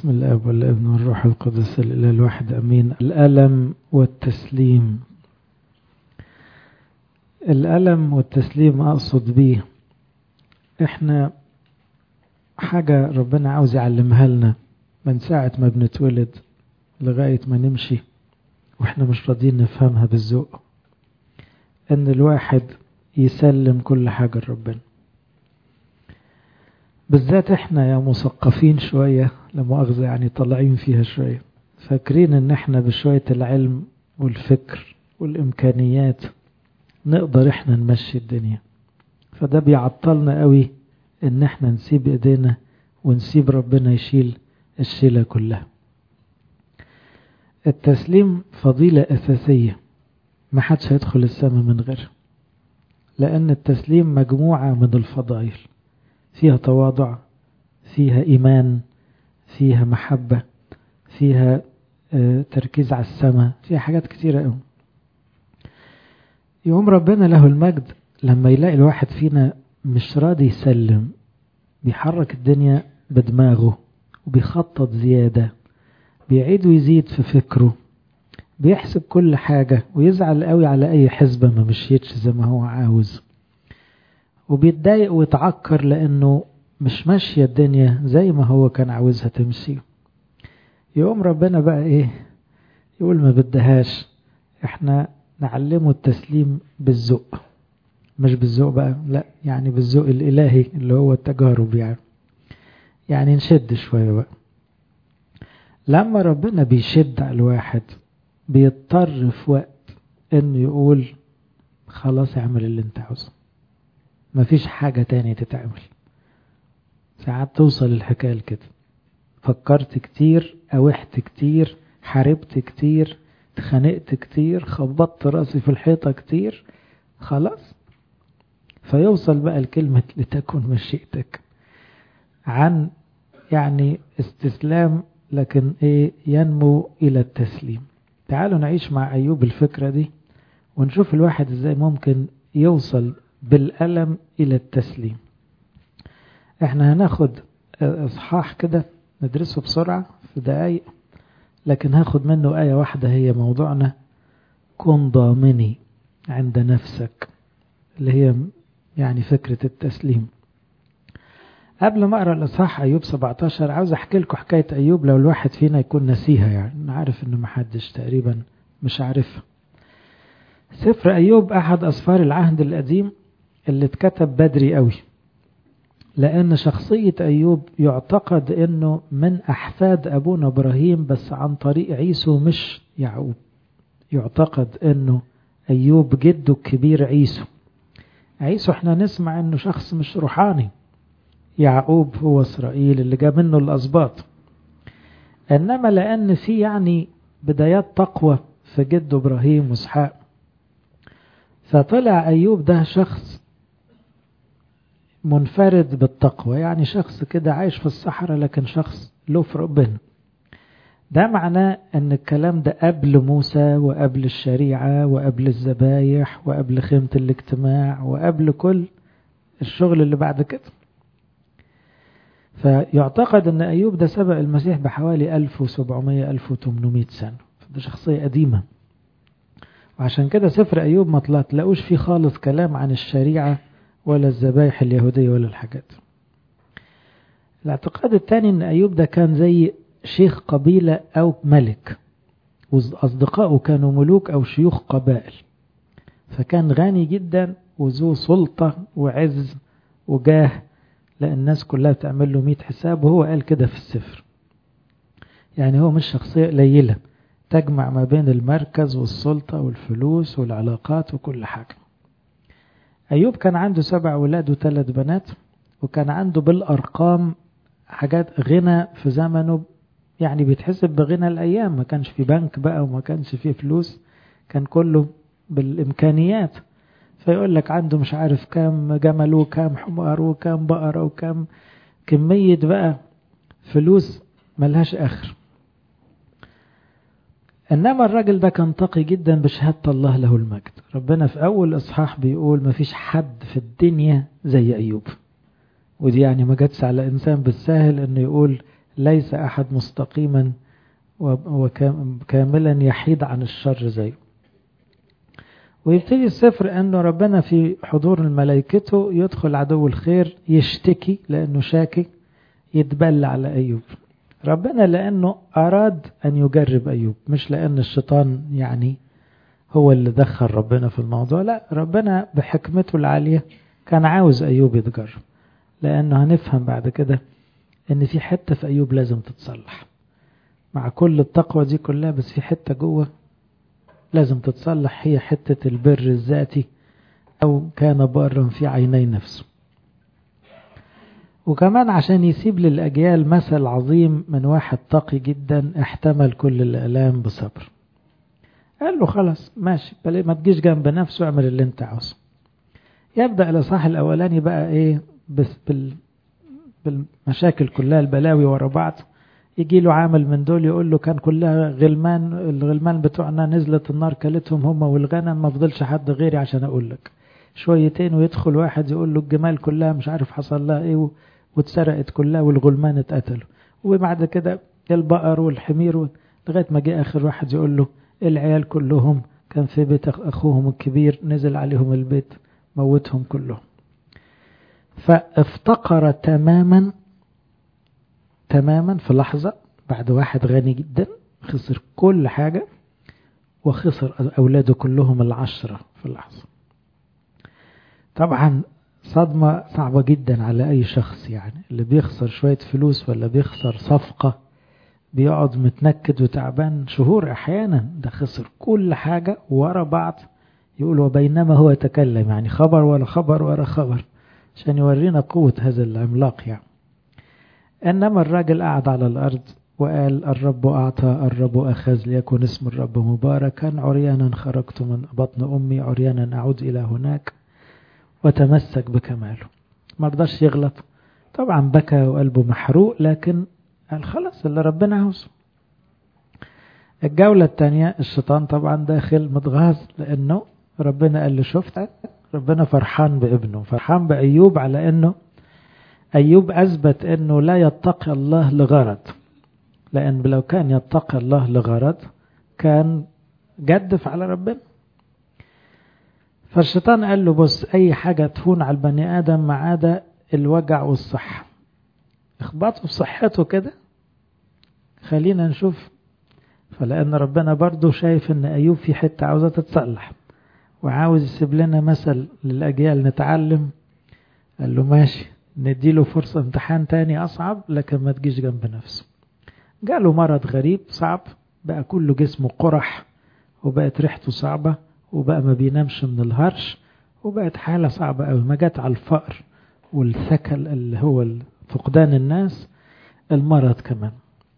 بسم الاب والابن والروح القدس الاله الواحد امين الالم والتسليم الالم والتسليم اقصد بيه احنا حاجة ربنا عاوز يعلمها لنا من ساعة ما بنتولد لغاية ما نمشي واحنا مش راضيين نفهمها بالذوق ان الواحد يسلم كل حاجة لربنا بالذات احنا يا مثقفين شوية لمؤاخذة يعني طالعين فيها شوية فاكرين ان احنا بشوية العلم والفكر والامكانيات نقدر احنا نمشي الدنيا فده بيعطلنا قوي ان احنا نسيب ايدينا ونسيب ربنا يشيل الشيلة كلها التسليم فضيلة أساسية ما حدش هيدخل السماء من غيرها لأن التسليم مجموعة من الفضائل فيها تواضع فيها إيمان فيها محبة فيها تركيز على السماء فيها حاجات كتيرة قوي يوم ربنا له المجد لما يلاقي الواحد فينا مش راضي يسلم بيحرك الدنيا بدماغه وبيخطط زيادة بيعيد ويزيد في فكره بيحسب كل حاجة ويزعل قوي على أي حسبة ما مشيتش زي ما هو عاوز وبيتضايق ويتعكر لأنه مش ماشية الدنيا زي ما هو كان عاوزها تمشي يقوم ربنا بقى إيه يقول ما بدهاش احنا نعلمه التسليم بالذوق مش بالذوق بقى لا يعني بالذوق الإلهي اللي هو التجارب يعني يعني نشد شوية بقى لما ربنا بيشد على الواحد بيضطر في وقت انه يقول خلاص اعمل اللي انت عاوزه مفيش حاجة تانية تتعمل ساعات توصل الحكاية لكده فكرت كتير اوحت كتير حاربت كتير اتخانقت كتير خبطت راسي في الحيطة كتير خلاص فيوصل بقى الكلمة لتكن مشيئتك عن يعني استسلام لكن ايه ينمو الى التسليم تعالوا نعيش مع ايوب الفكرة دي ونشوف الواحد ازاي ممكن يوصل بالألم الى التسليم احنا هناخد اصحاح كده ندرسه بسرعة في دقايق لكن هاخد منه آية واحدة هي موضوعنا كن ضامني عند نفسك اللي هي يعني فكرة التسليم قبل ما اقرا الاصحاح ايوب 17 عاوز احكي لكم حكايه ايوب لو الواحد فينا يكون نسيها يعني انا عارف ان محدش تقريبا مش عارفها سفر ايوب احد اسفار العهد القديم اللي اتكتب بدري قوي لان شخصيه ايوب يعتقد انه من احفاد ابونا ابراهيم بس عن طريق عيسو مش يعقوب يعتقد انه ايوب جده الكبير عيسو عيسو احنا نسمع انه شخص مش روحاني يعقوب هو إسرائيل اللي جاب منه الأسباط إنما لأن في يعني بدايات تقوى في جد إبراهيم وإسحاق فطلع أيوب ده شخص منفرد بالتقوى يعني شخص كده عايش في الصحراء لكن شخص له في ربنا ده معناه ان الكلام ده قبل موسى وقبل الشريعة وقبل الذبايح وقبل خيمة الاجتماع وقبل كل الشغل اللي بعد كده فيعتقد ان ايوب ده سبق المسيح بحوالي 1700 1800 سنة ده شخصية قديمة وعشان كده سفر ايوب ما تلاقوش فيه خالص كلام عن الشريعة ولا الذبايح اليهودية ولا الحاجات الاعتقاد الثاني ان ايوب ده كان زي شيخ قبيلة او ملك واصدقائه كانوا ملوك او شيوخ قبائل فكان غني جدا وذو سلطة وعز وجاه لأن الناس كلها بتعمل له 100 حساب وهو قال كده في السفر يعني هو مش شخصية قليلة تجمع ما بين المركز والسلطة والفلوس والعلاقات وكل حاجة أيوب كان عنده سبع ولاد وثلاث بنات وكان عنده بالأرقام حاجات غنى في زمنه يعني بيتحسب بغنى الأيام ما كانش في بنك بقى وما كانش في فلوس كان كله بالإمكانيات فيقول لك عنده مش عارف كام جمل وكام حمار وكام بقرة وكام كمية بقى فلوس ملهاش آخر إنما الراجل ده كان تقي جدا بشهادة الله له المجد ربنا في أول إصحاح بيقول مفيش حد في الدنيا زي أيوب ودي يعني ما جاتش على إنسان بالسهل إنه يقول ليس أحد مستقيما وكاملا يحيد عن الشر زيه ويبتدي السفر أنه ربنا في حضور الملائكته يدخل عدو الخير يشتكي لأنه شاكي يتبلى على أيوب ربنا لأنه أراد أن يجرب أيوب مش لأن الشيطان يعني هو اللي دخل ربنا في الموضوع لا ربنا بحكمته العالية كان عاوز أيوب يتجرب لأنه هنفهم بعد كده إن في حتة في أيوب لازم تتصلح مع كل التقوى دي كلها بس في حتة جوه لازم تتصلح هي حتة البر الذاتي أو كان بارا في عيني نفسه وكمان عشان يسيب للأجيال مثل عظيم من واحد تقي جدا احتمل كل الآلام بصبر قال له خلاص ماشي بل ما تجيش جنب نفسه اعمل اللي انت عاوزه يبدأ الإصحاح الأولاني بقى إيه بس بال بالمشاكل كلها البلاوي ورا بعض يجي له عامل من دول يقول له كان كلها غلمان الغلمان بتوعنا نزلت النار كلتهم هم والغنم ما فضلش حد غيري عشان أقول لك شويتين ويدخل واحد يقول له الجمال كلها مش عارف حصل لها ايه واتسرقت كلها والغلمان اتقتلوا وبعد كده البقر والحمير لغايه ما جه اخر واحد يقول له العيال كلهم كان في بيت اخوهم الكبير نزل عليهم البيت موتهم كلهم فافتقر تماما تماما في لحظة بعد واحد غني جدا خسر كل حاجة وخسر أولاده كلهم العشرة في اللحظة طبعا صدمة صعبة جدا على أي شخص يعني اللي بيخسر شوية فلوس ولا بيخسر صفقة بيقعد متنكد وتعبان شهور أحيانا ده خسر كل حاجة ورا بعض يقول وبينما هو يتكلم يعني خبر ولا خبر ورا خبر عشان يورينا قوة هذا العملاق يعني إنما الراجل قعد على الأرض وقال الرب أعطى الرب أخذ ليكن اسم الرب مباركا عريانا خرجت من بطن أمي عريانا أعود إلى هناك وتمسك بكماله ما رضاش يغلط طبعا بكى وقلبه محروق لكن قال خلاص اللي ربنا عاوزه الجولة الثانية الشيطان طبعا داخل متغاظ لأنه ربنا قال له شفت ربنا فرحان بابنه فرحان بأيوب على أنه أيوب أثبت أنه لا يتقي الله لغرض لأن لو كان يتقي الله لغرض كان جدف على ربنا فالشيطان قال له بص أي حاجة تهون على البني آدم ما عدا الوجع والصحة اخبطه في صحته كده خلينا نشوف فلأن ربنا برضه شايف أن أيوب في حتة عاوزة تتصلح وعاوز يسيب لنا مثل للأجيال نتعلم قال له ماشي نديله فرصة امتحان تاني أصعب لكن ما تجيش جنب نفسه جاله مرض غريب صعب بقى كله جسمه قرح وبقت ريحته صعبة وبقى ما بينامش من الهرش وبقت حالة صعبة قوي ما جت على الفقر والثكل اللي هو فقدان الناس المرض كمان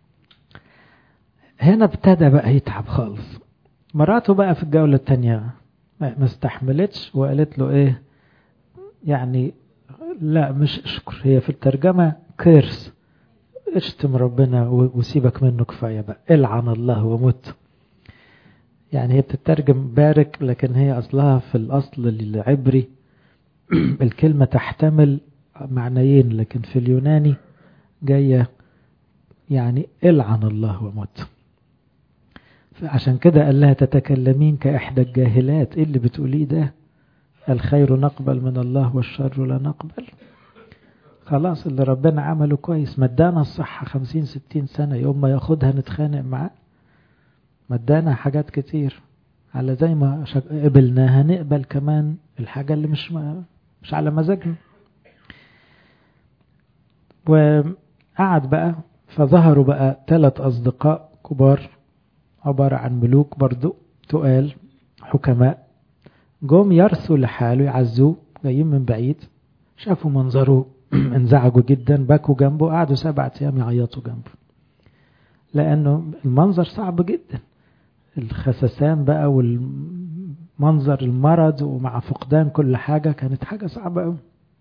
هنا ابتدى بقى يتعب خالص مراته بقى في الجولة التانية ما استحملتش وقالت له ايه يعني لا مش اشكر هي في الترجمة كيرس اشتم ربنا وسيبك منه كفاية بقى العن الله ومت يعني هي بتترجم بارك لكن هي أصلها في الأصل العبري الكلمة تحتمل معنيين لكن في اليوناني جاية يعني العن الله ومت عشان كده قال لها تتكلمين كإحدى الجاهلات إيه اللي بتقوليه ده الخير نقبل من الله والشر لا نقبل خلاص اللي ربنا عمله كويس مدانا الصحة خمسين ستين سنة يوم ما ياخدها نتخانق معاه مدانا حاجات كتير على زي ما قبلناها نقبل كمان الحاجة اللي مش ما مش على مزاجنا وقعد بقى فظهروا بقى ثلاث أصدقاء كبار عبارة عن ملوك برضو تقال حكماء جم يرثوا لحاله يعزوه جايين من بعيد شافوا منظره انزعجوا جدا بكوا جنبه قعدوا سبعة أيام يعيطوا جنبه لأنه المنظر صعب جدا الخسسان بقى والمنظر المرض ومع فقدان كل حاجة كانت حاجة صعبة قوي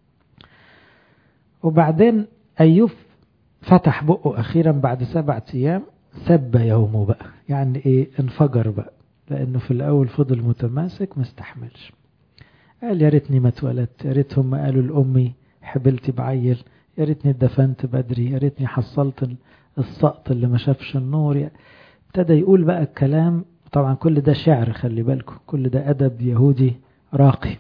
وبعدين أيوب فتح بقه أخيرا بعد سبعة أيام سب يومه بقى يعني إيه انفجر بقى لأنه في الأول فضل متماسك مستحملش قال يا ريتني ما اتولدت يا ريت هم قالوا لأمي حبلتي بعيل يا ريتني اتدفنت بدري يا ريتني حصلت السقط اللي ما شافش النور يعني ابتدى يقول بقى الكلام طبعا كل ده شعر خلي بالكم كل ده أدب يهودي راقي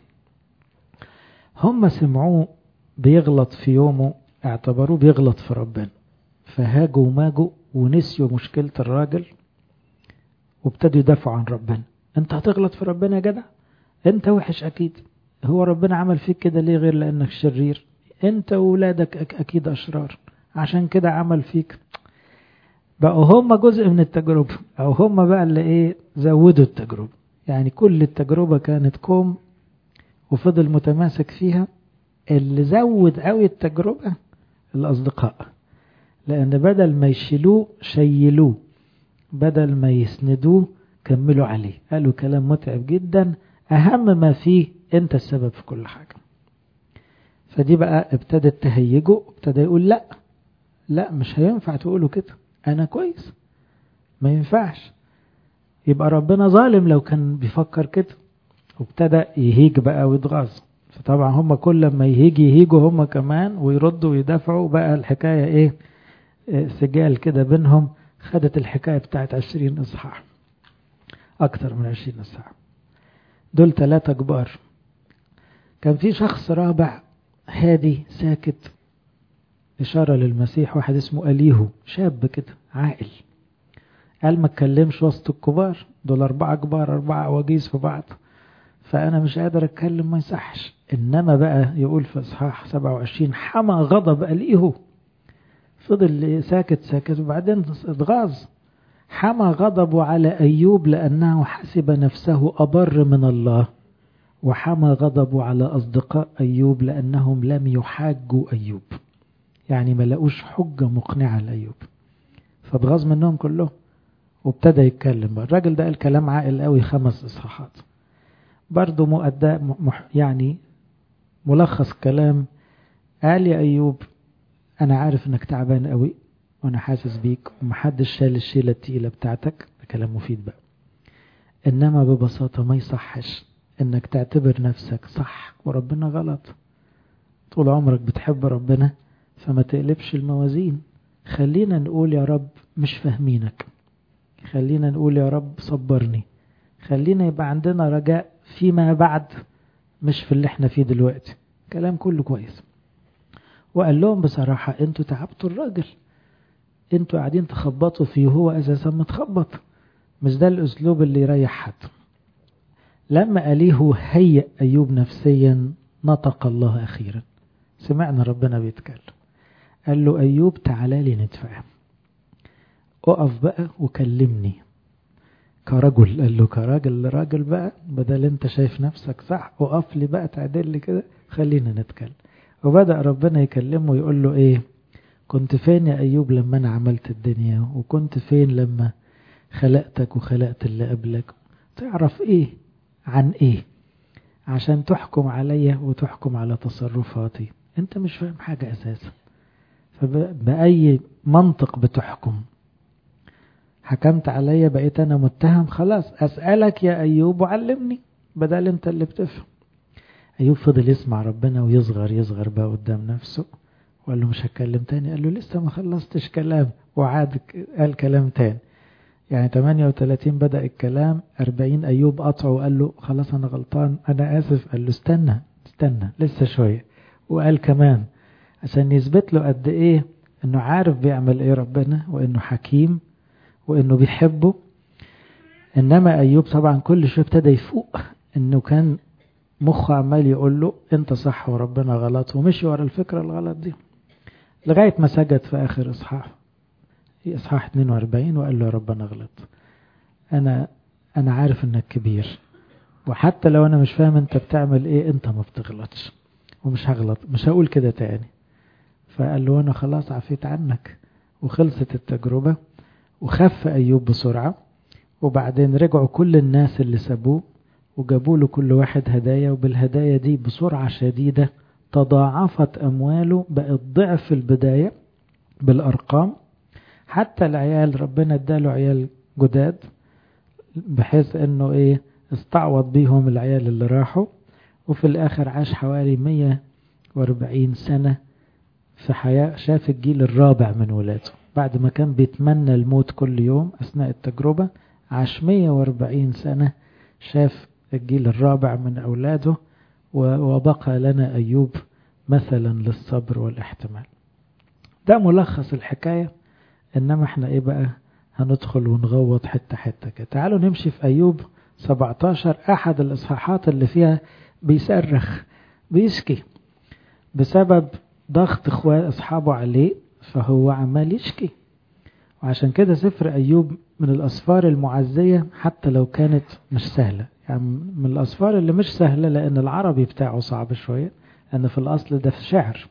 هم سمعوه بيغلط في يومه اعتبروه بيغلط في ربنا فهاجوا وماجوا ونسيوا مشكلة الراجل وابتدوا يدافعوا عن ربنا انت هتغلط في ربنا يا جدع انت وحش اكيد هو ربنا عمل فيك كده ليه غير لانك شرير انت وولادك اكيد اشرار عشان كده عمل فيك بقوا هم جزء من التجربة او هم بقى اللي ايه زودوا التجربة يعني كل التجربة كانت كوم وفضل متماسك فيها اللي زود قوي التجربة الأصدقاء لأن بدل ما يشيلوه شيلوه بدل ما يسندوه كملوا عليه قالوا كلام متعب جدا أهم ما فيه أنت السبب في كل حاجة فدي بقى ابتدت تهيجه ابتدى يقول لا لا مش هينفع تقولوا كده أنا كويس ما ينفعش يبقى ربنا ظالم لو كان بيفكر كده وابتدى يهيج بقى ويتغاظ فطبعا هم كل ما يهيج يهيجوا هم كمان ويردوا ويدافعوا بقى الحكاية ايه سجال كده بينهم خدت الحكاية بتاعت عشرين إصحاح أكتر من عشرين إصحاح دول ثلاثة كبار كان في شخص رابع هادي ساكت إشارة للمسيح واحد اسمه أليهو شاب كده عاقل قال ما اتكلمش وسط الكبار دول أربعة كبار أربعة عواجيز في بعض فأنا مش قادر أتكلم ما يصحش إنما بقى يقول في إصحاح 27 حمى غضب أليهو فضل ساكت ساكت وبعدين اتغاظ حمى غضبه على أيوب لأنه حسب نفسه أبر من الله وحمى غضبه على أصدقاء أيوب لأنهم لم يحاجوا أيوب يعني ما لقوش حجة مقنعة لأيوب فاتغاظ منهم كلهم وابتدى يتكلم بقى الراجل ده قال كلام عاقل قوي خمس إصحاحات برضه مؤدى يعني ملخص كلام قال يا أيوب أنا عارف إنك تعبان قوي وأنا حاسس بيك ومحدش شال الشيلة التقيلة بتاعتك ده كلام مفيد بقى إنما ببساطة ما يصحش إنك تعتبر نفسك صح وربنا غلط طول عمرك بتحب ربنا فما تقلبش الموازين خلينا نقول يا رب مش فاهمينك خلينا نقول يا رب صبرني خلينا يبقى عندنا رجاء فيما بعد مش في اللي احنا فيه دلوقتي كلام كله كويس وقال لهم بصراحة انتوا تعبتوا الراجل انتوا قاعدين تخبطوا فيه هو اساسا متخبط مش ده الاسلوب اللي يريح حد لما أليه هيأ أيوب نفسيا نطق الله أخيرا سمعنا ربنا بيتكلم قال له أيوب تعالى لي نتفاهم اقف بقى وكلمني كرجل قال له كراجل راجل بقى بدل انت شايف نفسك صح اقف لي بقى تعدل لي كده خلينا نتكلم وبدأ ربنا يكلمه ويقول له ايه كنت فين يا أيوب لما أنا عملت الدنيا وكنت فين لما خلقتك وخلقت اللي قبلك تعرف ايه عن ايه عشان تحكم عليا وتحكم على تصرفاتي انت مش فاهم حاجة اساسا فبأي منطق بتحكم حكمت عليا بقيت انا متهم خلاص اسألك يا ايوب وعلمني بدل انت اللي بتفهم ايوب فضل يسمع ربنا ويصغر يصغر بقى قدام نفسه وقال له مش هتكلم تاني قال له لسه ما خلصتش كلام وعاد قال كلام تاني يعني 38 بدأ الكلام 40 أيوب قطعه وقال له خلاص أنا غلطان أنا آسف قال له استنى استنى لسه شوية وقال كمان عشان يثبت له قد إيه إنه عارف بيعمل إيه ربنا وإنه حكيم وإنه بيحبه إنما أيوب طبعا كل شوية ابتدى يفوق إنه كان مخه عمال يقول له أنت صح وربنا غلط ومشي ورا الفكرة الغلط دي لغاية ما سجد في آخر إصحاح إصحاح 42 وقال له يا رب أنا غلط أنا أنا عارف إنك كبير وحتى لو أنا مش فاهم أنت بتعمل إيه أنت ما بتغلطش ومش هغلط مش هقول كده تاني فقال له أنا خلاص عفيت عنك وخلصت التجربة وخف أيوب بسرعة وبعدين رجعوا كل الناس اللي سابوه وجابوا له كل واحد هدايا وبالهدايا دي بسرعة شديدة تضاعفت أمواله بقت ضعف البداية بالأرقام حتى العيال ربنا اداله عيال جداد بحيث انه ايه استعوض بيهم العيال اللي راحوا وفي الاخر عاش حوالي 140 سنة في حياة شاف الجيل الرابع من ولاده بعد ما كان بيتمنى الموت كل يوم أثناء التجربة عاش 140 سنة شاف الجيل الرابع من أولاده وبقى لنا أيوب مثلا للصبر والاحتمال ده ملخص الحكاية إنما احنا إيه بقى هندخل ونغوط حتة حتة كده تعالوا نمشي في أيوب 17 أحد الإصحاحات اللي فيها بيصرخ بيشكي بسبب ضغط اخوات اصحابه عليه فهو عمال يشكي وعشان كده سفر ايوب من الاسفار المعزية حتى لو كانت مش سهلة يعني من الاسفار اللي مش سهلة لان العربي بتاعه صعب شوية لان في الاصل ده في شعر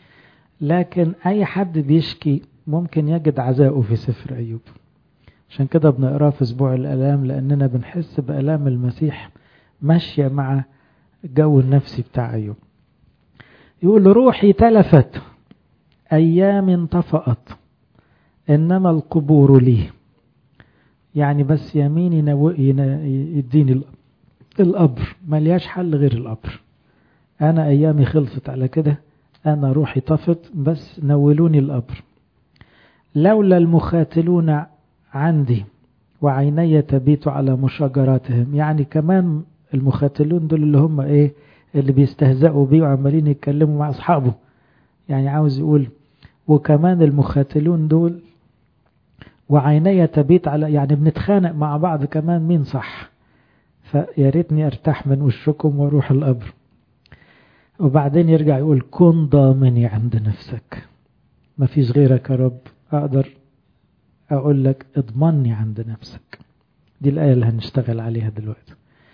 لكن اي حد بيشكي ممكن يجد عزاؤه في سفر ايوب عشان كده بنقراه في اسبوع الالام لاننا بنحس بالام المسيح ماشية مع الجو النفسي بتاع ايوب يقول روحي تلفت أيام انطفأت إنما القبور لي يعني بس يميني يديني القبر ملياش حل غير القبر أنا أيامي خلصت على كده أنا روحي طفت بس نولوني القبر لولا المخاتلون عندي وعيني تبيت على مشاجراتهم يعني كمان المخاتلون دول اللي هم ايه اللي بيستهزئوا بيه وعمالين يتكلموا مع أصحابه يعني عاوز يقول وكمان المخاتلون دول وعيني تبيت على يعني بنتخانق مع بعض كمان مين صح فيا ريتني ارتاح من وشكم واروح القبر وبعدين يرجع يقول كن ضامني عند نفسك ما فيش غيرك يا رب اقدر اقول لك اضمني عند نفسك دي الآية اللي هنشتغل عليها دلوقتي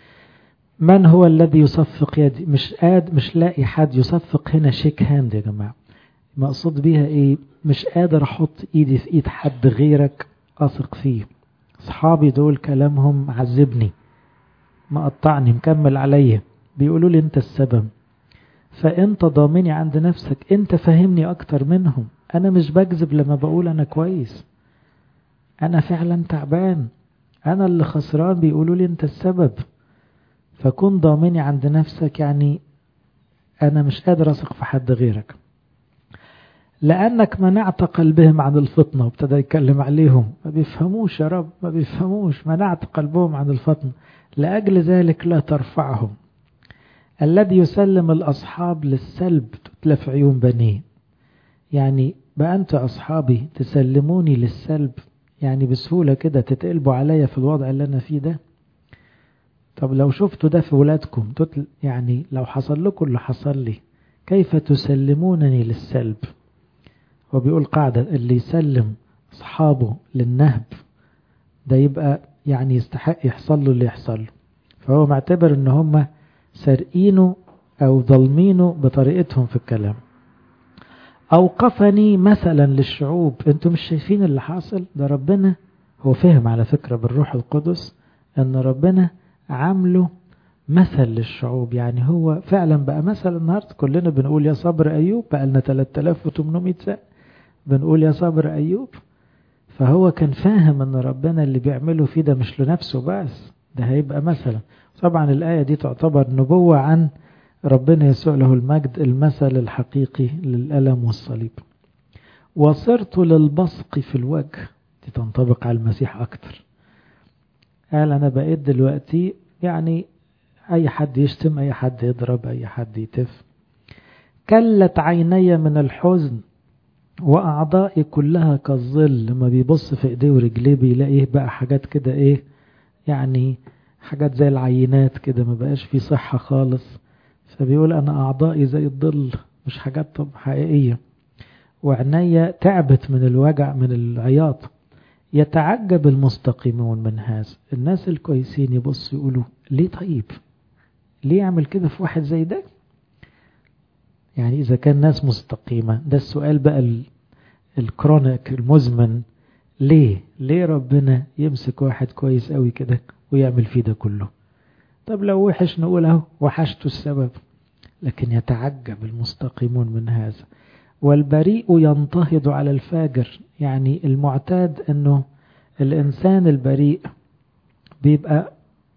من هو الذي يصفق يدي مش قاد مش لاقي حد يصفق هنا شيك هاند يا جماعة مقصود بيها ايه مش قادر احط ايدي في ايد حد غيرك اثق فيه اصحابي دول كلامهم عذبني مقطعني مكمل عليا بيقولوا لي انت السبب فانت ضامني عند نفسك انت فاهمني اكتر منهم انا مش بكذب لما بقول انا كويس انا فعلا تعبان انا اللي خسران بيقولوا لي انت السبب فكن ضامني عند نفسك يعني أنا مش قادر أثق في حد غيرك لأنك منعت قلبهم عن الفطنة وابتدى يتكلم عليهم ما بيفهموش يا رب ما بيفهموش منعت قلبهم عن الفطنة لأجل ذلك لا ترفعهم الذي يسلم الأصحاب للسلب تتلف عيون بنيه يعني بقى أنت أصحابي تسلموني للسلب يعني بسهولة كده تتقلبوا عليا في الوضع اللي أنا فيه ده طب لو شفتوا ده في ولادكم يعني لو حصل لكم اللي حصل لي كيف تسلمونني للسلب هو بيقول قاعدة اللي يسلم أصحابه للنهب ده يبقى يعني يستحق يحصل له اللي يحصل له فهو معتبر ان هم سارقينه او ظلمينه بطريقتهم في الكلام اوقفني مثلا للشعوب انتم مش شايفين اللي حاصل ده ربنا هو فهم على فكرة بالروح القدس ان ربنا عامله مثل للشعوب يعني هو فعلا بقى مثل النهاردة كلنا بنقول يا صبر أيوب بقى لنا 3800 سنة بنقول يا صبر أيوب فهو كان فاهم ان ربنا اللي بيعمله فيه ده مش لنفسه بس ده هيبقى مثلا طبعا الآية دي تعتبر نبوة عن ربنا يسوع له المجد المثل الحقيقي للألم والصليب وصرت للبصق في الوجه دي تنطبق على المسيح أكتر قال أنا بقيت دلوقتي يعني أي حد يشتم أي حد يضرب أي حد يتف كلت عيني من الحزن وأعضائي كلها كالظل لما بيبص في إيديه ورجليه بيلاقيه بقى حاجات كده إيه يعني حاجات زي العينات كده ما بقاش في صحة خالص فبيقول أنا أعضائي زي الظل مش حاجات طب حقيقية وعناية تعبت من الوجع من العياط يتعجب المستقيمون من هذا الناس الكويسين يبصوا يقولوا ليه طيب ليه يعمل كده في واحد زي ده يعني إذا كان ناس مستقيمة ده السؤال بقى الكرونيك المزمن ليه ليه ربنا يمسك واحد كويس قوي كده ويعمل فيه ده كله طب لو وحش نقول اهو وحشته السبب لكن يتعجب المستقيمون من هذا والبريء ينتهض على الفاجر يعني المعتاد انه الانسان البريء بيبقى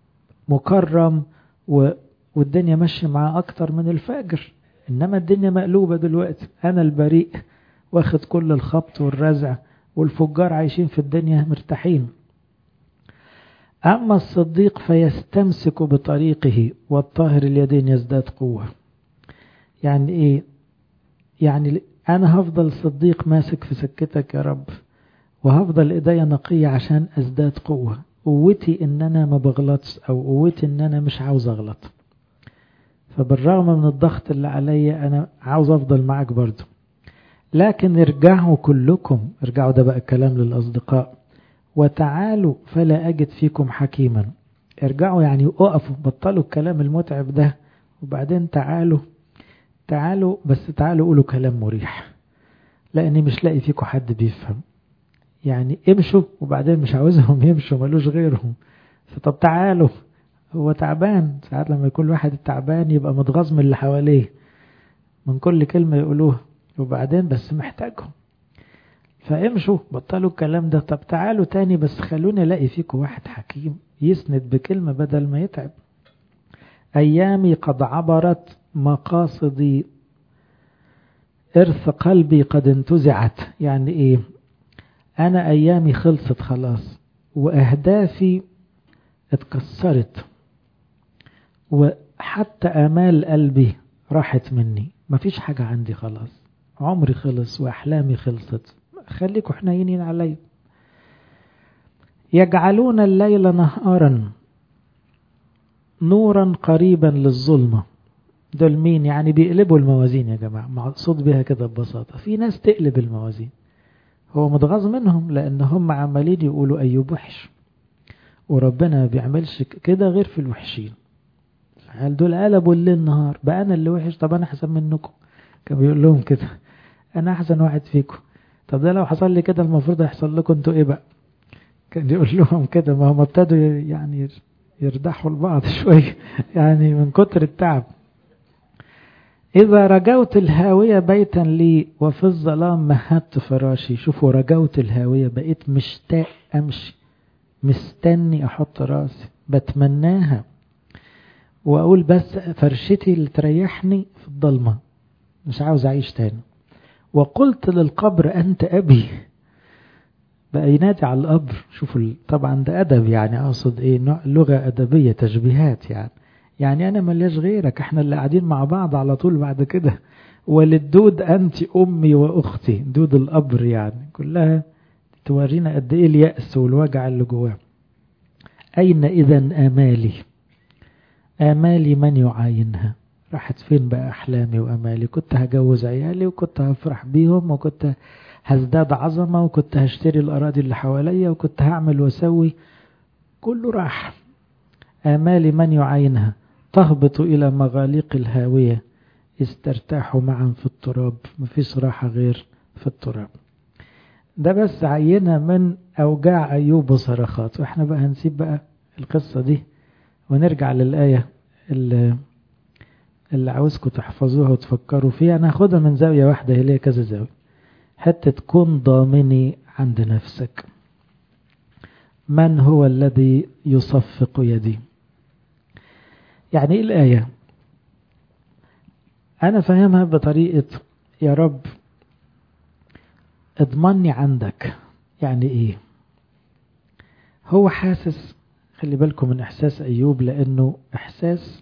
مكرم و... والدنيا ماشيه معاه اكتر من الفاجر انما الدنيا مقلوبه دلوقتي انا البريء واخد كل الخبط والرزع والفجار عايشين في الدنيا مرتاحين أما الصديق فيستمسك بطريقه والطاهر اليدين يزداد قوة يعني إيه يعني أنا هفضل صديق ماسك في سكتك يا رب وهفضل إيديا نقية عشان أزداد قوة قوتي إن أنا ما بغلطش أو قوتي إن أنا مش عاوز أغلط فبالرغم من الضغط اللي عليا أنا عاوز أفضل معاك برضو لكن ارجعوا كلكم ارجعوا ده بقى الكلام للأصدقاء وتعالوا فلا أجد فيكم حكيما ارجعوا يعني اقفوا بطلوا الكلام المتعب ده وبعدين تعالوا تعالوا بس تعالوا قولوا كلام مريح لأني مش لاقي فيكم حد بيفهم يعني امشوا وبعدين مش عاوزهم يمشوا ملوش غيرهم فطب تعالوا هو تعبان ساعات لما يكون واحد تعبان يبقى متغاظ من اللي حواليه من كل كلمة يقولوها وبعدين بس محتاجهم فامشوا بطلوا الكلام ده طب تعالوا تاني بس خلوني الاقي فيكم واحد حكيم يسند بكلمة بدل ما يتعب أيامي قد عبرت مقاصدي إرث قلبي قد انتزعت يعني إيه أنا أيامي خلصت خلاص وأهدافي اتكسرت وحتى آمال قلبي راحت مني مفيش حاجة عندي خلاص عمري خلص وأحلامي خلصت خليكوا حنينين علي يجعلون الليل نهارا نورا قريبا للظلمة دول مين يعني بيقلبوا الموازين يا جماعة مقصود بها كده ببساطة في ناس تقلب الموازين هو متغاظ منهم لأن هم عمالين يقولوا أيوب وحش وربنا ما بيعملش كده غير في الوحشين هل دول قلبوا الليل نهار بقى أنا اللي وحش طب أنا أحسن منكم كان بيقول لهم كده أنا أحسن واحد فيكم طب ده لو حصل لي كده المفروض يحصل لكم انتوا إيه بقى كان يقول لهم كده ما هم ابتدوا يعني يردحوا لبعض شوية يعني من كتر التعب إذا رجوت الهاوية بيتا لي وفي الظلام مهدت فراشي شوفوا رجوت الهاوية بقيت مشتاق أمشي مستني أحط راسي بتمناها وأقول بس فرشتي اللي تريحني في الضلمة مش عاوز أعيش تاني وقلت للقبر أنت أبي بقى ينادي على القبر شوفوا طبعا ده أدب يعني أقصد إيه نوع لغة أدبية تشبيهات يعني يعني أنا ملياش غيرك احنا اللي قاعدين مع بعض على طول بعد كده وللدود أنت أمي وأختي دود القبر يعني كلها تورينا قد إيه اليأس والوجع اللي جواه أين إذا آمالي آمالي من يعاينها راحت فين بقى أحلامي وأمالي كنت هجوز عيالي وكنت هفرح بيهم وكنت هزداد عظمة وكنت هشتري الأراضي اللي حواليا وكنت هعمل واسوي كله راح آمالي من يعاينها تهبط إلى مغاليق الهاوية استرتاحوا معا في التراب مفيش راحة غير في التراب ده بس عينة من أوجاع أيوب وصرخات وإحنا بقى هنسيب بقى القصة دي ونرجع للآية اللي, اللي عاوزكم تحفظوها وتفكروا فيها أنا هاخدها من زاوية واحدة هي ليها كذا زاوية حتى تكون ضامني عند نفسك من هو الذي يصفق يدي يعني ايه الآية أنا فاهمها بطريقة يا رب اضمني عندك يعني ايه هو حاسس خلي بالكم من احساس ايوب لانه احساس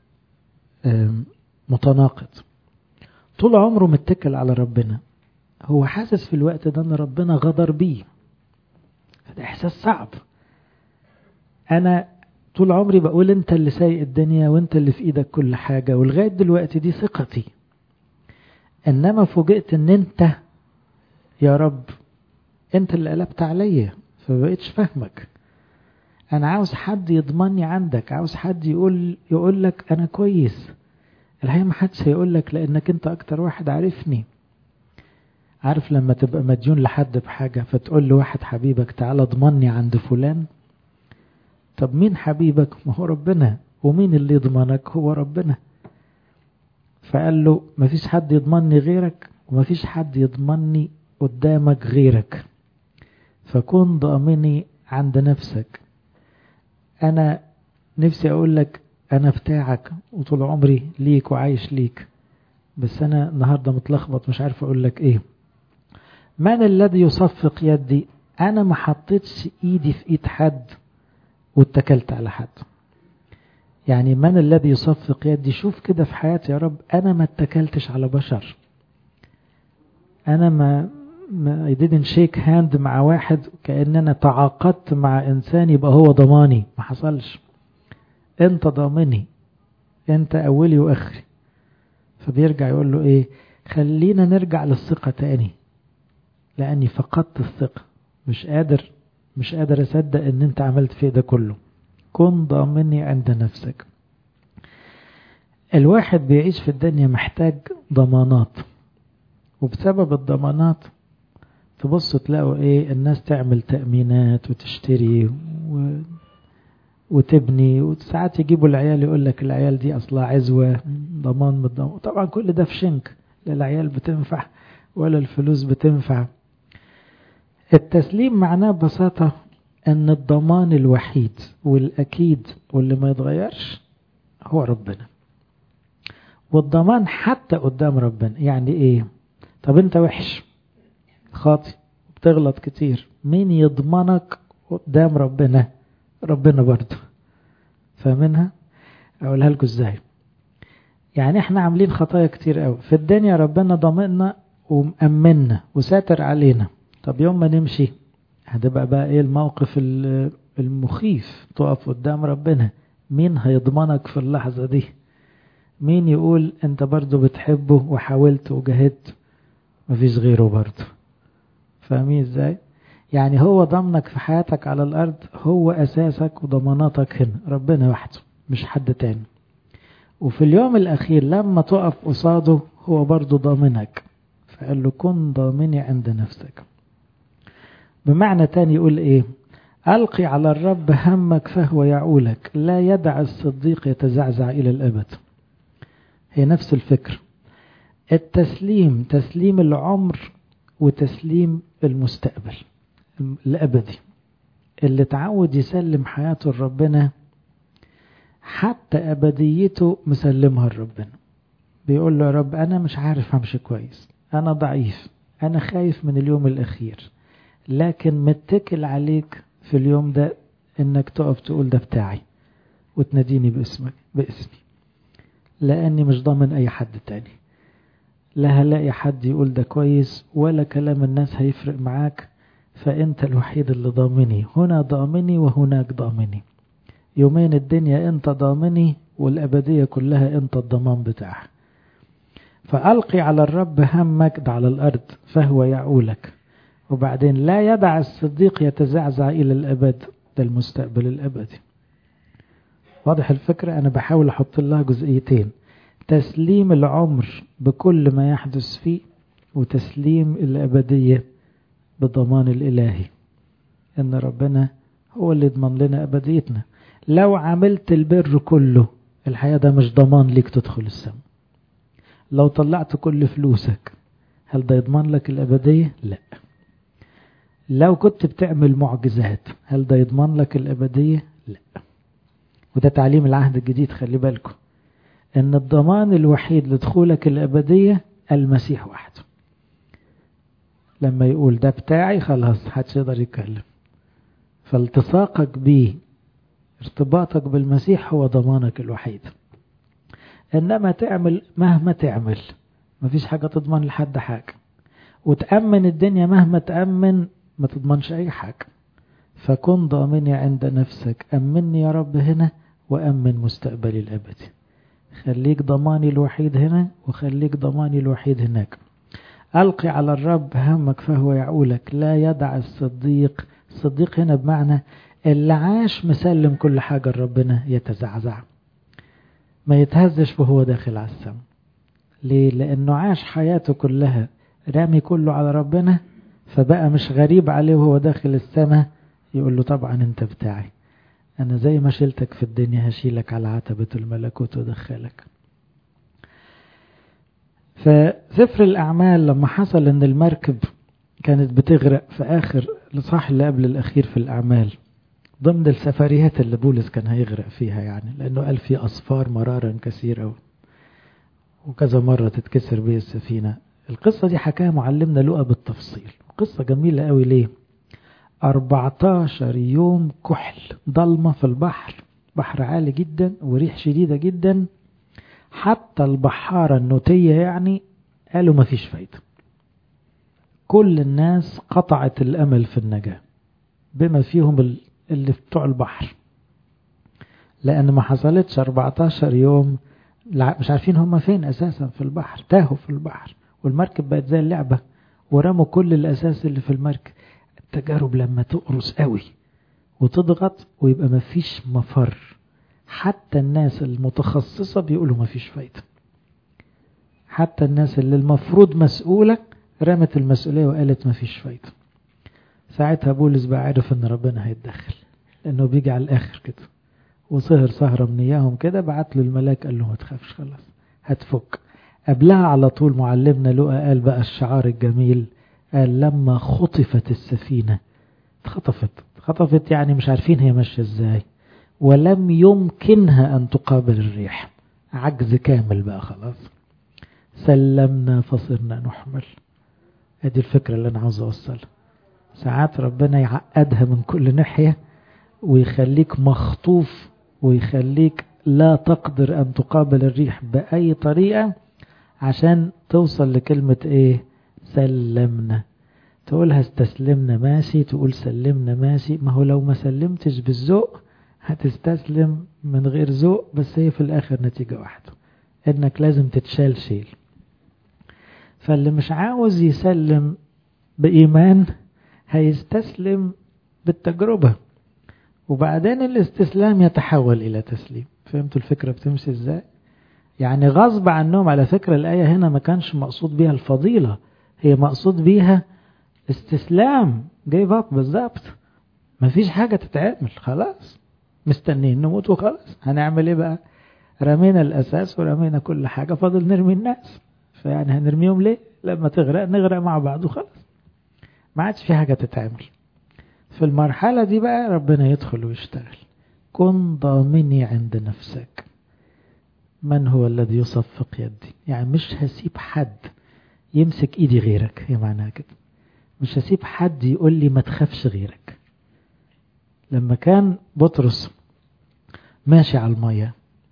متناقض طول عمره متكل على ربنا هو حاسس في الوقت ده ان ربنا غدر بيه ده احساس صعب انا طول عمري بقول انت اللي سايق الدنيا وانت اللي في ايدك كل حاجة ولغاية دلوقتي دي ثقتي انما فوجئت ان انت يا رب انت اللي قلبت عليا فبقيتش فاهمك انا عاوز حد يضمني عندك عاوز حد يقول يقول لك انا كويس الحقيقة ما حدش هيقول لك لانك انت اكتر واحد عارفني عارف لما تبقى مديون لحد بحاجة فتقول لواحد حبيبك تعالى اضمني عند فلان طب مين حبيبك ما هو ربنا ومين اللي يضمنك هو ربنا فقال له مفيش حد يضمني غيرك ومفيش حد يضمني قدامك غيرك فكن ضامني عند نفسك انا نفسي اقول لك انا بتاعك وطول عمري ليك وعايش ليك بس انا النهارده متلخبط مش عارف اقول لك ايه من الذي يصفق يدي انا ما حطيتش ايدي في ايد حد واتكلت على حد يعني من الذي يصفق يدي شوف كده في حياتي يا رب انا ما اتكلتش على بشر انا ما ما I didn't shake hand مع واحد كأن انا تعاقدت مع انسان يبقى هو ضماني ما حصلش انت ضامني انت اولي واخري فبيرجع يقول له ايه خلينا نرجع للثقة تاني لاني فقدت الثقة مش قادر مش قادر اصدق ان انت عملت فيه ده كله كن ضامني عند نفسك الواحد بيعيش في الدنيا محتاج ضمانات وبسبب الضمانات تبص تلاقوا ايه الناس تعمل تأمينات وتشتري و... وتبني وساعات يجيبوا العيال يقول لك العيال دي اصلها عزوة ضمان من الضمان طبعا كل ده في شنك لا العيال بتنفع ولا الفلوس بتنفع التسليم معناه ببساطة ان الضمان الوحيد والاكيد واللي ما يتغيرش هو ربنا والضمان حتى قدام ربنا يعني ايه طب انت وحش خاطي بتغلط كتير مين يضمنك قدام ربنا ربنا برضه فاهمينها اقولها لكم ازاي يعني احنا عاملين خطايا كتير قوي في الدنيا ربنا ضامننا ومأمنا وساتر علينا طب يوم ما نمشي هتبقى بقى ايه الموقف المخيف تقف قدام ربنا مين هيضمنك في اللحظة دي مين يقول انت برضو بتحبه وحاولت وجهدت مفيش غيره برضو فاهمين ازاي يعني هو ضمنك في حياتك على الارض هو اساسك وضماناتك هنا ربنا وحده مش حد تاني وفي اليوم الاخير لما تقف قصاده هو برضو ضامنك فقال له كن ضامني عند نفسك بمعنى تاني يقول ايه ألقي على الرب همك فهو يعولك لا يدع الصديق يتزعزع إلى الأبد هي نفس الفكر التسليم تسليم العمر وتسليم المستقبل الأبدي اللي تعود يسلم حياته لربنا حتى أبديته مسلمها لربنا بيقول له يا رب أنا مش عارف همشي كويس أنا ضعيف أنا خايف من اليوم الأخير لكن متكل عليك في اليوم ده انك تقف تقول ده بتاعي وتناديني باسمك باسمي لاني مش ضامن اي حد تاني لا هلاقي حد يقول ده كويس ولا كلام الناس هيفرق معاك فانت الوحيد اللي ضامني هنا ضامني وهناك ضامني يومين الدنيا انت ضامني والابدية كلها انت الضمان بتاعها فألقي على الرب همك ده على الأرض فهو يعولك وبعدين لا يدع الصديق يتزعزع إلى الأبد ده المستقبل الأبدي واضح الفكرة أنا بحاول أحط لها جزئيتين تسليم العمر بكل ما يحدث فيه وتسليم الأبدية بضمان الإلهي إن ربنا هو اللي يضمن لنا أبديتنا لو عملت البر كله الحياة ده مش ضمان ليك تدخل السماء لو طلعت كل فلوسك هل ده يضمن لك الأبدية؟ لا لو كنت بتعمل معجزات هل ده يضمن لك الأبدية؟ لا وده تعليم العهد الجديد خلي بالكم ان الضمان الوحيد لدخولك الأبدية المسيح وحده لما يقول ده بتاعي خلاص محدش يقدر يتكلم فالتصاقك بيه ارتباطك بالمسيح هو ضمانك الوحيد انما تعمل مهما تعمل مفيش حاجة تضمن لحد حاجة وتأمن الدنيا مهما تأمن ما تضمنش أي حاجة فكن ضامني عند نفسك أمني يا رب هنا وأمن مستقبلي الأبدي خليك ضماني الوحيد هنا وخليك ضماني الوحيد هناك ألقي على الرب همك فهو يعولك لا يدع الصديق الصديق هنا بمعنى اللي عاش مسلم كل حاجة لربنا يتزعزع ما يتهزش وهو داخل على السماء ليه؟ لأنه عاش حياته كلها رامي كله على ربنا فبقى مش غريب عليه وهو داخل السماء يقول له طبعا انت بتاعي انا زي ما شلتك في الدنيا هشيلك على عتبة الملكوت ودخلك فسفر الأعمال لما حصل ان المركب كانت بتغرق في آخر الصح اللي قبل الأخير في الأعمال ضمن السفريات اللي بولس كان هيغرق فيها يعني لأنه قال في أصفار مرارا كثيرة وكذا مرة تتكسر به السفينة القصة دي حكاها معلمنا لقى بالتفصيل قصة جميلة قوي ليه 14 يوم كحل ضلمة في البحر بحر عالي جدا وريح شديدة جدا حتى البحارة النوتية يعني قالوا ما فيش فايدة كل الناس قطعت الأمل في النجاة بما فيهم اللي بتوع البحر لأن ما حصلتش 14 يوم مش عارفين هم فين أساسا في البحر تاهوا في البحر والمركب بقت زي اللعبة ورموا كل الأساس اللي في المركب التجارب لما تقرص قوي وتضغط ويبقى ما فيش مفر حتى الناس المتخصصة بيقولوا ما فيش فايدة حتى الناس اللي المفروض مسؤولة رمت المسؤولية وقالت ما فيش فايدة ساعتها بولس بقى عرف ان ربنا هيتدخل لانه بيجي على الاخر كده وسهر سهرة من اياهم كده بعت له الملاك قال له ما تخافش خلاص هتفك قبلها على طول معلمنا لقى قال بقى الشعار الجميل قال لما خطفت السفينة اتخطفت اتخطفت يعني مش عارفين هي ماشية ازاي ولم يمكنها ان تقابل الريح عجز كامل بقى خلاص سلمنا فصرنا نحمل ادي الفكرة اللي انا عاوز اوصلها ساعات ربنا يعقدها من كل ناحية ويخليك مخطوف ويخليك لا تقدر أن تقابل الريح بأي طريقة عشان توصل لكلمة إيه سلمنا تقولها استسلمنا ماشي تقول سلمنا ماشي ما هو لو ما سلمتش بالذوق هتستسلم من غير ذوق بس هي في الآخر نتيجة واحدة إنك لازم تتشال شيل فاللي مش عاوز يسلم بإيمان هيستسلم بالتجربة وبعدين الاستسلام يتحول إلى تسليم فهمتوا الفكرة بتمشي ازاي يعني غصب عنهم على فكرة الآية هنا ما كانش مقصود بيها الفضيلة هي مقصود بيها استسلام جايب اب بالظبط مفيش حاجة تتعمل خلاص مستنيين نموت وخلاص هنعمل ايه بقى رمينا الأساس ورمينا كل حاجة فاضل نرمي الناس فيعني هنرميهم ليه لما تغرق نغرق مع بعض وخلاص ما عادش في حاجة تتعمل في المرحلة دي بقى ربنا يدخل ويشتغل كن ضامني عند نفسك من هو الذي يصفق يدي يعني مش هسيب حد يمسك ايدي غيرك هي معناها كده مش هسيب حد يقول لي ما تخافش غيرك لما كان بطرس ماشي على المية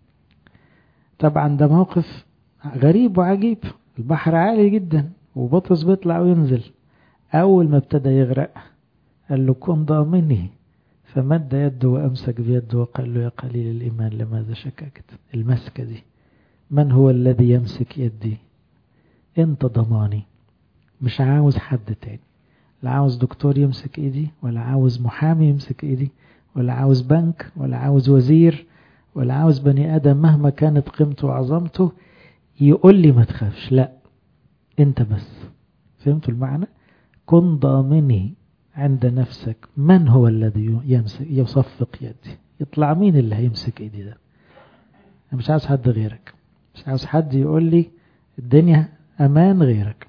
طبعا ده موقف غريب وعجيب البحر عالي جدا وبطرس بيطلع وينزل أول ما ابتدى يغرق قال له كن ضامني فمد يده وأمسك بيده وقال له يا قليل الإيمان لماذا شككت المسكة دي من هو الذي يمسك يدي انت ضماني مش عاوز حد تاني لا عاوز دكتور يمسك ايدي ولا عاوز محامي يمسك ايدي ولا عاوز بنك ولا عاوز وزير ولا عاوز بني آدم مهما كانت قيمته وعظمته يقول لي ما تخافش لا انت بس فهمتوا المعنى كن ضامني عند نفسك من هو الذي يمسك يصفق يدي يطلع مين اللي هيمسك ايدي ده انا مش عاوز حد غيرك مش عاوز حد يقول لي الدنيا امان غيرك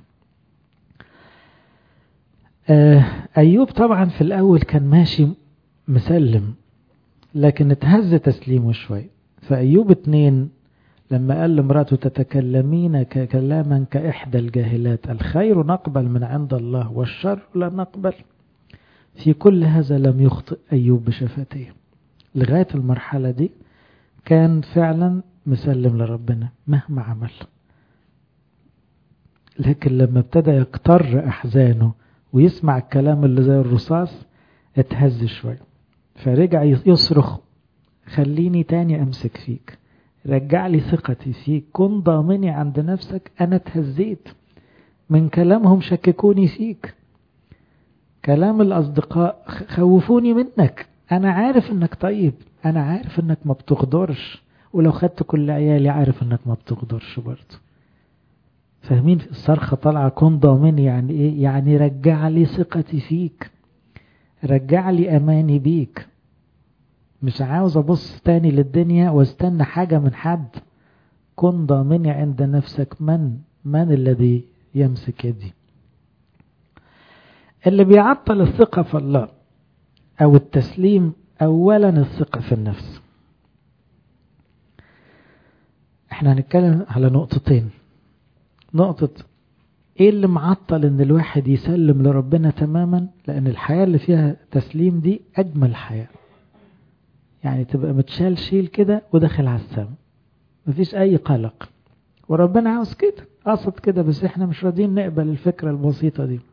آه ايوب طبعا في الاول كان ماشي مسلم لكن اتهز تسليمه شوي فايوب اتنين لما قال لمراته تتكلمين كلاما كإحدى الجاهلات الخير نقبل من عند الله والشر لا نقبل في كل هذا لم يخطئ أيوب بشفتيه لغاية المرحلة دي كان فعلا مسلم لربنا مهما عمل لكن لما ابتدى يكتر أحزانه ويسمع الكلام اللي زي الرصاص اتهز شوية فرجع يصرخ خليني تاني أمسك فيك رجع لي ثقتي فيك كن ضامني عند نفسك أنا اتهزيت من كلامهم شككوني فيك كلام الأصدقاء خوفوني منك أنا عارف أنك طيب أنا عارف أنك ما بتغدرش ولو خدت كل عيالي عارف أنك ما بتغدرش برضه فاهمين الصرخة طالعة كن ضامني يعني إيه يعني رجع لي ثقتي فيك رجع لي أماني بيك مش عاوز أبص تاني للدنيا واستنى حاجة من حد كن ضامني عند نفسك من من الذي يمسك يدي اللي بيعطل الثقة في الله أو التسليم أولا الثقة في النفس احنا هنتكلم على نقطتين نقطة ايه اللي معطل ان الواحد يسلم لربنا تماما لان الحياة اللي فيها تسليم دي اجمل حياة يعني تبقى متشال شيل كده وداخل على السماء مفيش اي قلق وربنا عاوز كده قصد كده بس احنا مش راضيين نقبل الفكرة البسيطة دي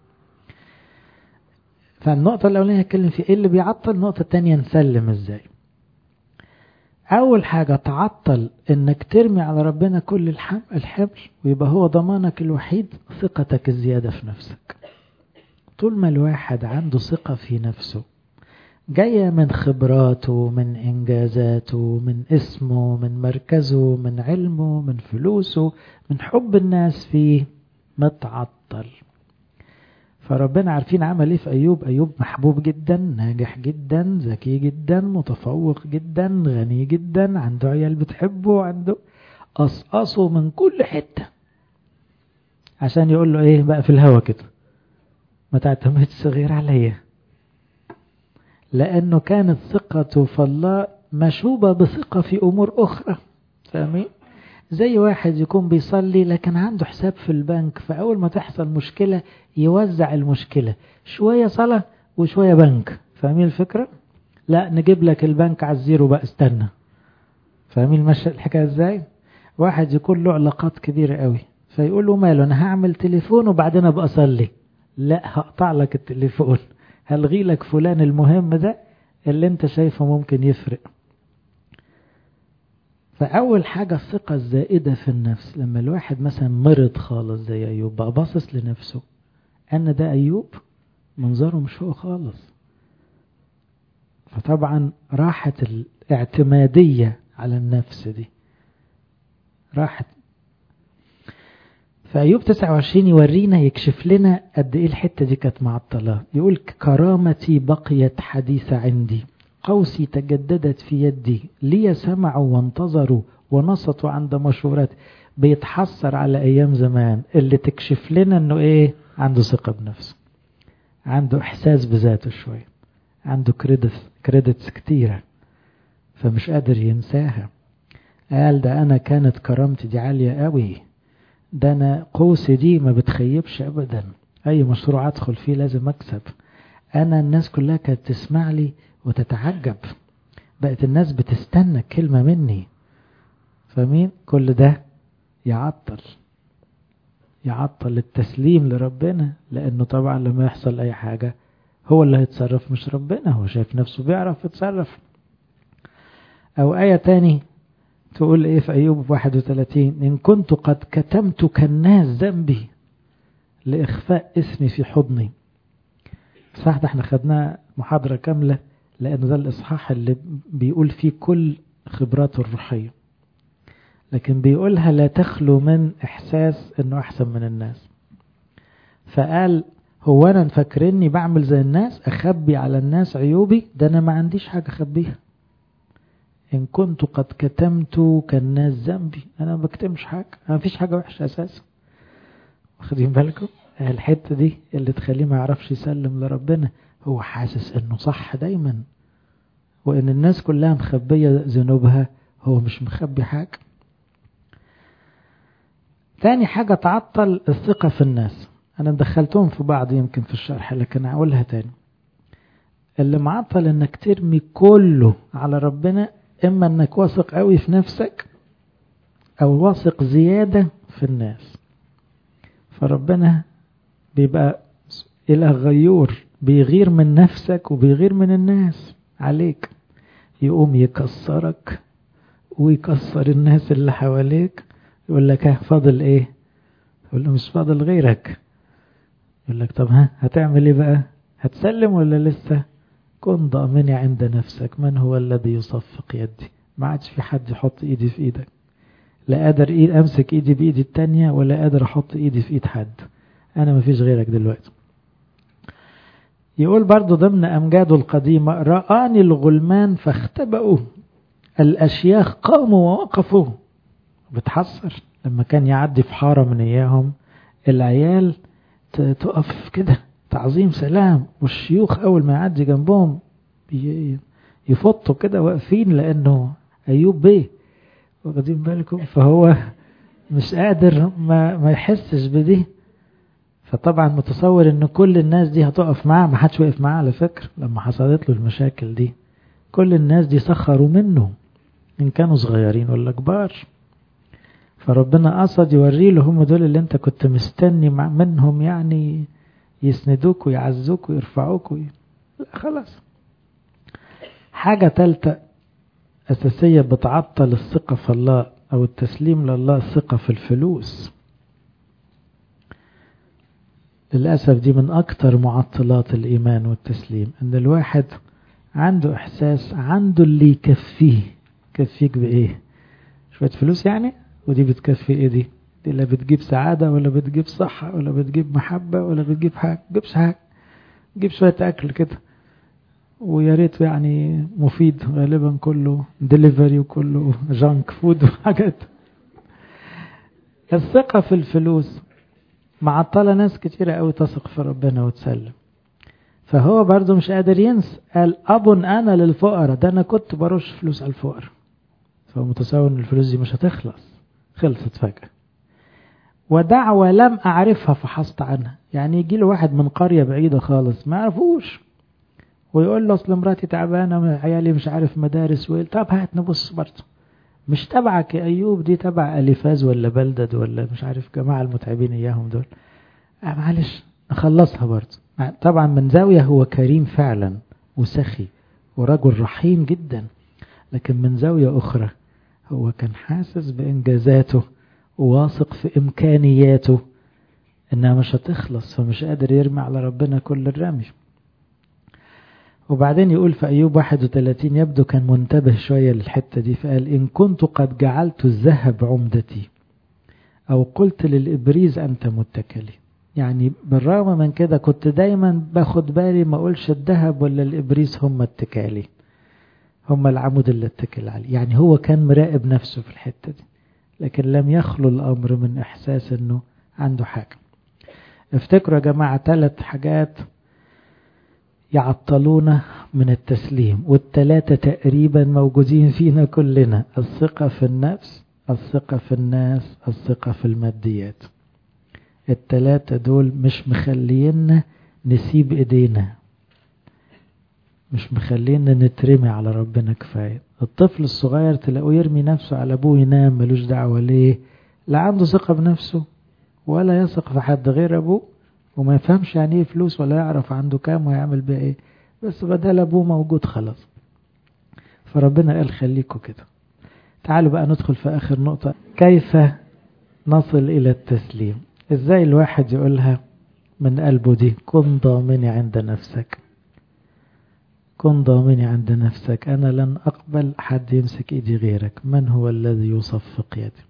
فالنقطة الأولانية هتكلم في ايه اللي بيعطل النقطة التانية نسلم ازاي أول حاجة تعطل إنك ترمي على ربنا كل الحمل ويبقى هو ضمانك الوحيد ثقتك الزيادة في نفسك طول ما الواحد عنده ثقة في نفسه جاية من خبراته من إنجازاته من اسمه من مركزه من علمه من فلوسه من حب الناس فيه متعطل فربنا عارفين عمل ايه في ايوب ايوب محبوب جدا ناجح جدا ذكي جدا متفوق جدا غني جدا عنده عيال بتحبه عنده قصقصه من كل حتة عشان يقول له ايه بقى في الهوا كده ما تعتمدش غير عليا لانه كانت ثقته في الله مشوبة بثقة في امور اخرى فاهمين زي واحد يكون بيصلي لكن عنده حساب في البنك فأول ما تحصل مشكلة يوزع المشكلة شوية صلاة وشوية بنك فاهمين الفكرة؟ لا نجيب لك البنك على الزيرو بقى استنى فاهمين المشي الحكاية ازاي؟ واحد يكون له علاقات كبيرة قوي فيقول له ماله انا هعمل تليفون وبعدين ابقى اصلي لا هقطع لك التليفون هلغي لك فلان المهم ده اللي انت شايفه ممكن يفرق فأول حاجة الثقة الزائدة في النفس لما الواحد مثلا مرض خالص زي أيوب بقى باصص لنفسه أن ده أيوب منظره مش هو خالص فطبعا راحت الاعتمادية على النفس دي راحت فأيوب 29 يورينا يكشف لنا قد إيه الحتة دي كانت معطلة يقول كرامتي بقيت حديثة عندي قوسي تجددت في يدي لي سمعوا وانتظروا ونصتوا عند مشورات بيتحسر على أيام زمان اللي تكشف لنا أنه إيه عنده ثقة بنفسه عنده إحساس بذاته شوية عنده كريدتس, كريدتس كتيرة فمش قادر ينساها قال ده أنا كانت كرامتي دي عالية قوي ده أنا قوسي دي ما بتخيبش أبدا أي مشروع أدخل فيه لازم أكسب أنا الناس كلها كانت تسمع لي وتتعجب بقت الناس بتستنى كلمة مني فمين كل ده يعطل يعطل التسليم لربنا لأنه طبعا لما يحصل أي حاجة هو اللي هيتصرف مش ربنا هو شايف نفسه بيعرف يتصرف أو آية تاني تقول إيه في أيوب 31 إن كنت قد كتمت كالناس ذنبي لإخفاء اسمي في حضني صح ده احنا خدناه محاضرة كاملة لأنه ده الإصحاح اللي بيقول فيه كل خبراته الروحية لكن بيقولها لا تخلو من إحساس أنه أحسن من الناس فقال هو أنا مفكرني بعمل زي الناس أخبي على الناس عيوبي ده أنا ما عنديش حاجة أخبيها إن كنت قد كتمت كالناس ذنبي أنا ما بكتمش حاجة ما فيش حاجة وحشة أساسا واخدين بالكم الحتة دي اللي تخليه ما يعرفش يسلم لربنا هو حاسس انه صح دايما وان الناس كلها مخبية ذنوبها هو مش مخبي حاجة تاني حاجة تعطل الثقة في الناس انا دخلتهم في بعض يمكن في الشرح لكن اقولها تاني اللي معطل انك ترمي كله على ربنا اما انك واثق قوي في نفسك او واثق زيادة في الناس فربنا بيبقى إله غيور بيغير من نفسك وبيغير من الناس عليك يقوم يكسرك ويكسر الناس اللي حواليك يقول لك ها فاضل ايه يقول له مش فاضل غيرك يقول لك طب ها هتعمل ايه بقى هتسلم ولا لسه كن ضامني عند نفسك من هو الذي يصفق يدي ما عادش في حد يحط ايدي في ايدك لا قادر إيد امسك ايدي بايدي التانية ولا قادر احط ايدي في ايد حد انا مفيش غيرك دلوقتي يقول برضو ضمن أمجاده القديمة رآني الغلمان فاختبأوا الأشياخ قاموا ووقفوا بتحسر لما كان يعدي في حارة من إياهم العيال تقف كده تعظيم سلام والشيوخ أول ما يعدي جنبهم يفطوا كده واقفين لأنه أيوب بيه واخدين بالكم فهو مش قادر ما, ما يحسش بدي فطبعا متصور ان كل الناس دي هتقف معاه ما حدش وقف معاه على فكرة لما حصلت له المشاكل دي كل الناس دي سخروا منه ان كانوا صغيرين ولا كبار فربنا قصد يوري له هم دول اللي انت كنت مستني منهم يعني يسندوك ويعزوك ويرفعوك وي... لا خلاص حاجة تالتة أساسية بتعطل الثقة في الله أو التسليم لله الثقة في الفلوس للأسف دي من أكتر معطلات الإيمان والتسليم إن الواحد عنده إحساس عنده اللي يكفيه يكفيك بإيه شوية فلوس يعني ودي بتكفي إيه دي دي لا بتجيب سعادة ولا بتجيب صحة ولا بتجيب محبة ولا بتجيب حاجة بتجيبش حاجة تجيب شوية أكل كده ويا ريت يعني مفيد غالبا كله ديليفري وكله جانك فود وحاجات الثقة في الفلوس معطلة ناس كتيرة قوي تثق في ربنا وتسلم فهو برضه مش قادر ينسى قال أب أنا للفقراء ده أنا كنت برش فلوس على الفقراء فهو متصور إن الفلوس دي مش هتخلص خلصت فجأة ودعوة لم أعرفها فحصت عنها يعني يجي له واحد من قرية بعيدة خالص ما يعرفوش ويقول له أصل مراتي تعبانة عيالي مش عارف مدارس ويل طب هات نبص برضه مش تبعك يا أيوب دي تبع أليفاز ولا بلدد ولا مش عارف جماعة المتعبين إياهم دول آه معلش نخلصها برضه طبعا من زاوية هو كريم فعلا وسخي ورجل رحيم جدا لكن من زاوية أخرى هو كان حاسس بإنجازاته وواثق في إمكانياته إنها مش هتخلص فمش قادر يرمي على ربنا كل الرمي وبعدين يقول في أيوب 31 يبدو كان منتبه شوية للحتة دي فقال إن كنت قد جعلت الذهب عمدتي أو قلت للإبريز أنت متكلي يعني بالرغم من كده كنت دايما باخد بالي ما أقولش الذهب ولا الإبريز هم اتكالي هم العمود اللي اتكل عليه يعني هو كان مراقب نفسه في الحتة دي لكن لم يخلو الأمر من إحساس أنه عنده حاجة افتكروا يا جماعة ثلاث حاجات يعطلونا من التسليم والتلاتة تقريبا موجودين فينا كلنا الثقة في النفس الثقة في الناس الثقة في الماديات التلاتة دول مش مخلينا نسيب ايدينا مش مخلينا نترمي على ربنا كفاية الطفل الصغير تلاقوه يرمي نفسه على ابوه ينام ملوش دعوة ليه لا عنده ثقة بنفسه ولا يثق في حد غير ابوه وما يفهمش يعني ايه فلوس ولا يعرف عنده كام ويعمل بيه ايه بس بدل ابوه موجود خلاص فربنا قال خليكوا كده تعالوا بقى ندخل في اخر نقطة كيف نصل الى التسليم ازاي الواحد يقولها من قلبه دي كن ضامني عند نفسك كن ضامني عند نفسك انا لن اقبل حد يمسك ايدي غيرك من هو الذي يصفق يدي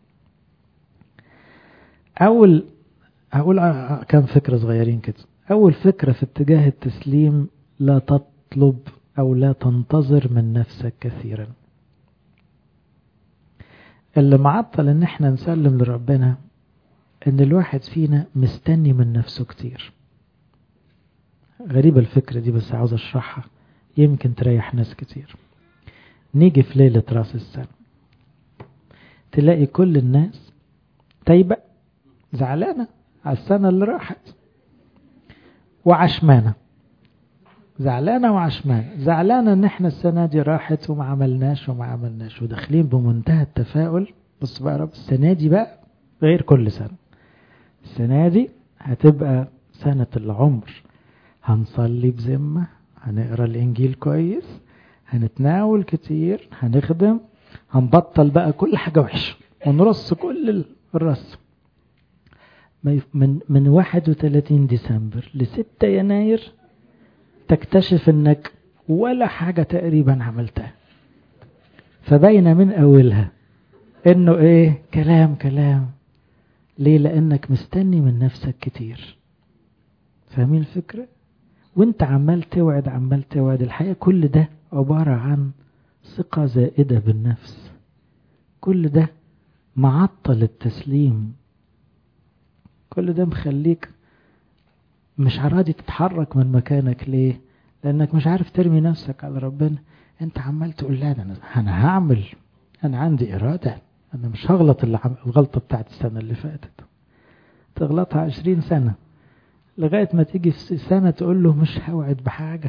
اول هقول كم فكرة صغيرين كده أول فكرة في اتجاه التسليم لا تطلب أو لا تنتظر من نفسك كثيرا اللي معطل ان احنا نسلم لربنا ان الواحد فينا مستني من نفسه كتير غريبة الفكرة دي بس عاوز اشرحها يمكن تريح ناس كتير نيجي في ليلة راس السنة تلاقي كل الناس تايبة زعلانة على السنة اللي راحت وعشمانة زعلانة وعشمانة زعلانة ان احنا السنة دي راحت وما عملناش وما عملناش وداخلين بمنتهى التفاؤل بص بقى رب السنة دي بقى غير كل سنة السنة دي هتبقى سنة العمر هنصلي بذمة هنقرا الانجيل كويس هنتناول كتير هنخدم هنبطل بقى كل حاجة وحشة ونرص كل الرص من من 31 ديسمبر ل 6 يناير تكتشف انك ولا حاجة تقريبا عملتها فباينة من اولها انه ايه كلام كلام ليه لانك مستني من نفسك كتير فاهمين الفكرة وانت عمال توعد عمال توعد الحقيقة كل ده عبارة عن ثقة زائدة بالنفس كل ده معطل التسليم كل ده مخليك مش راضي تتحرك من مكانك ليه لانك مش عارف ترمي نفسك على ربنا انت عمال تقول لا انا انا هعمل انا عندي اراده انا مش هغلط الغلطه بتاعت السنه اللي فاتت تغلطها عشرين سنه لغاية ما تيجي في سنة تقول له مش هوعد بحاجة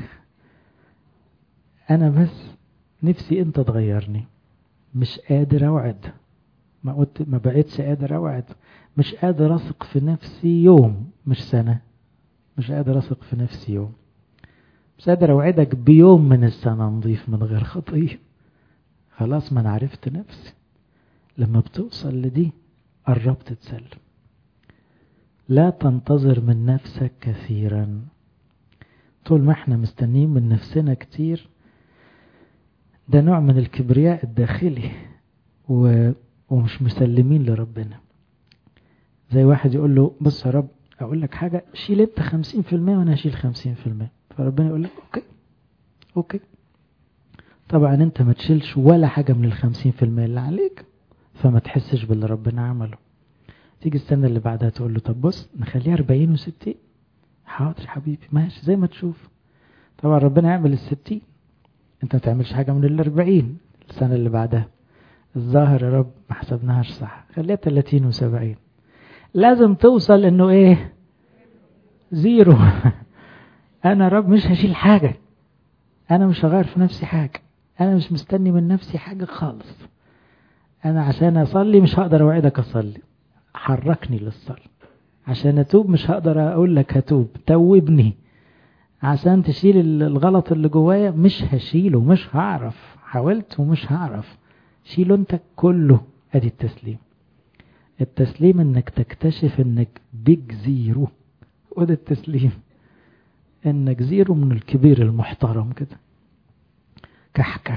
أنا بس نفسي أنت تغيرني مش قادر أوعد ما قلت ما بقتش قادر أوعد مش قادر أثق في نفسي يوم مش سنة مش قادر أثق في نفسي يوم مش قادر أوعدك بيوم من السنة نضيف من غير خطية خلاص ما أنا عرفت نفسي لما بتوصل لدي قربت تسلم لا تنتظر من نفسك كثيرا طول ما احنا مستنيين من نفسنا كتير ده نوع من الكبرياء الداخلي و... ومش مسلمين لربنا زي واحد يقول له بص يا رب اقول لك حاجة شيل انت خمسين في المية وانا اشيل خمسين في المية فربنا يقول لك اوكي اوكي طبعا انت ما تشيلش ولا حاجة من الخمسين في المية اللي عليك فما تحسش باللي ربنا عمله تيجي السنة اللي بعدها تقول له طب بص نخليها 40 و60 حاضر حبيبي ماشي زي ما تشوف طبعا ربنا يعمل الستين انت ما تعملش حاجة من الأربعين السنة اللي بعدها الظاهر يا رب ما حسبناهاش صح خليها 30 و70 لازم توصل انه ايه زيرو انا رب مش هشيل حاجة انا مش هغير في نفسي حاجة انا مش مستني من نفسي حاجة خالص انا عشان اصلي مش هقدر اوعدك اصلي حركني للصلاة عشان اتوب مش هقدر اقول لك هتوب توبني عشان تشيل الغلط اللي جوايا مش هشيله مش هعرف حاولت ومش هعرف شيله انت كله ادي التسليم التسليم انك تكتشف انك بيج زيرو وده التسليم انك زيرو من الكبير المحترم كده كحكة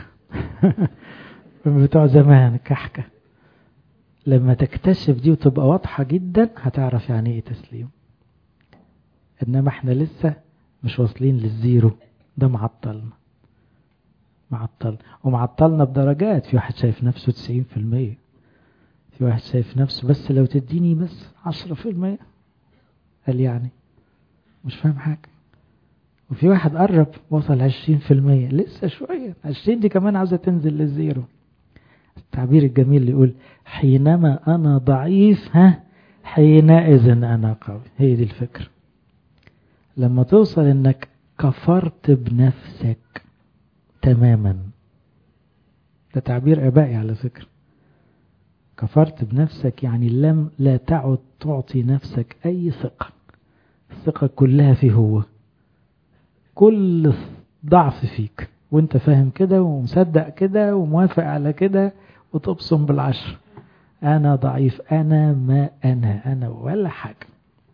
بتوع زمان كحكة لما تكتشف دي وتبقى واضحة جدا هتعرف يعني ايه تسليم انما احنا لسه مش واصلين للزيرو ده معطلنا معطل ومعطلنا بدرجات في واحد شايف نفسه تسعين في المية في واحد شايف نفسه بس لو تديني بس عشرة في المية قال يعني مش فاهم حاجة وفي واحد قرب وصل عشرين في المية لسه شوية عشرين دي كمان عاوزة تنزل للزيرو التعبير الجميل اللي يقول حينما أنا ضعيف ها حينئذ أنا قوي هي دي الفكرة لما توصل انك كفرت بنفسك تماما ده تعبير ابائي على فكرة كفرت بنفسك يعني لم لا تعد تعطي نفسك اي ثقة الثقة كلها في هو كل ضعف فيك وانت فاهم كده ومصدق كده وموافق على كده وتبصم بالعشر انا ضعيف انا ما انا انا ولا حاجه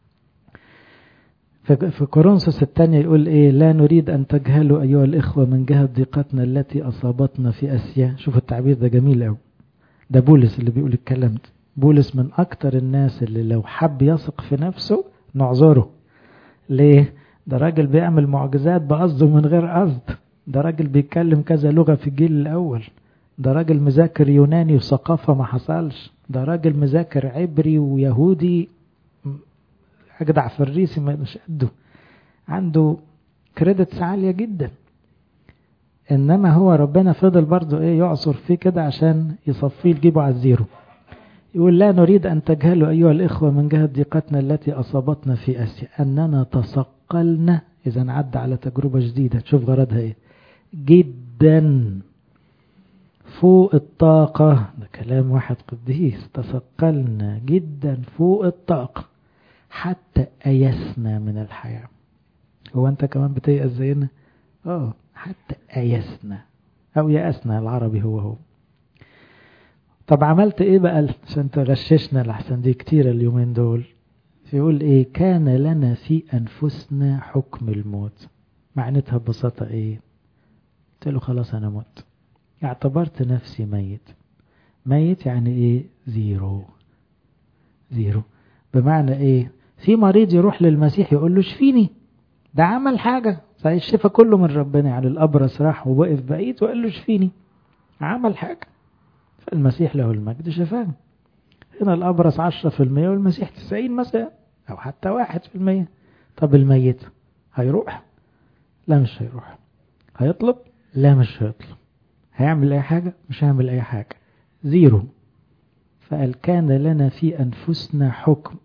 في كورنثوس الثانية يقول إيه لا نريد أن تجهلوا أيها الإخوة من جهة ضيقتنا التي أصابتنا في أسيا شوف التعبير ده جميل أوي ده بولس اللي بيقول الكلام ده بولس من أكتر الناس اللي لو حب يثق في نفسه نعذره ليه ده راجل بيعمل معجزات بقصده من غير قصد ده راجل بيتكلم كذا لغة في الجيل الأول ده راجل مذاكر يوناني وثقافة ما حصلش ده راجل مذاكر عبري ويهودي أجدع فريسي مش قده عنده كريدتس عالية جدا إنما هو ربنا فضل برضه إيه يعصر فيه كده عشان يصفيه يجيبه على الزيرو يقول لا نريد أن تجهلوا أيها الإخوة من جهة ضيقتنا التي أصابتنا في آسيا أننا تثقلنا إذا عدى على تجربة جديدة تشوف غرضها إيه جدا فوق الطاقة ده كلام واحد قديس تثقلنا جدا فوق الطاقة حتى أيسنا من الحياة هو أنت كمان بتيأس زينا اه حتى أيسنا أو يأسنا العربي هو هو طب عملت ايه بقى عشان تغششنا لحسن دي كتير اليومين دول يقول ايه كان لنا في انفسنا حكم الموت معناتها ببساطة ايه قلت له خلاص انا مت اعتبرت نفسي ميت ميت يعني ايه زيرو زيرو بمعنى ايه في مريض يروح للمسيح يقول له شفيني ده عمل حاجة صحيح الشفاء كله من ربنا يعني الأبرص راح ووقف بعيد وقال له شفيني عمل حاجة فالمسيح له المجد شفاه هنا الأبرص عشرة في المية والمسيح تسعين مثلا أو حتى واحد في المية طب الميت هيروح لا مش هيروح هيطلب لا مش هيطلب هيعمل أي حاجة مش هيعمل أي حاجة زيرو فقال كان لنا في أنفسنا حكم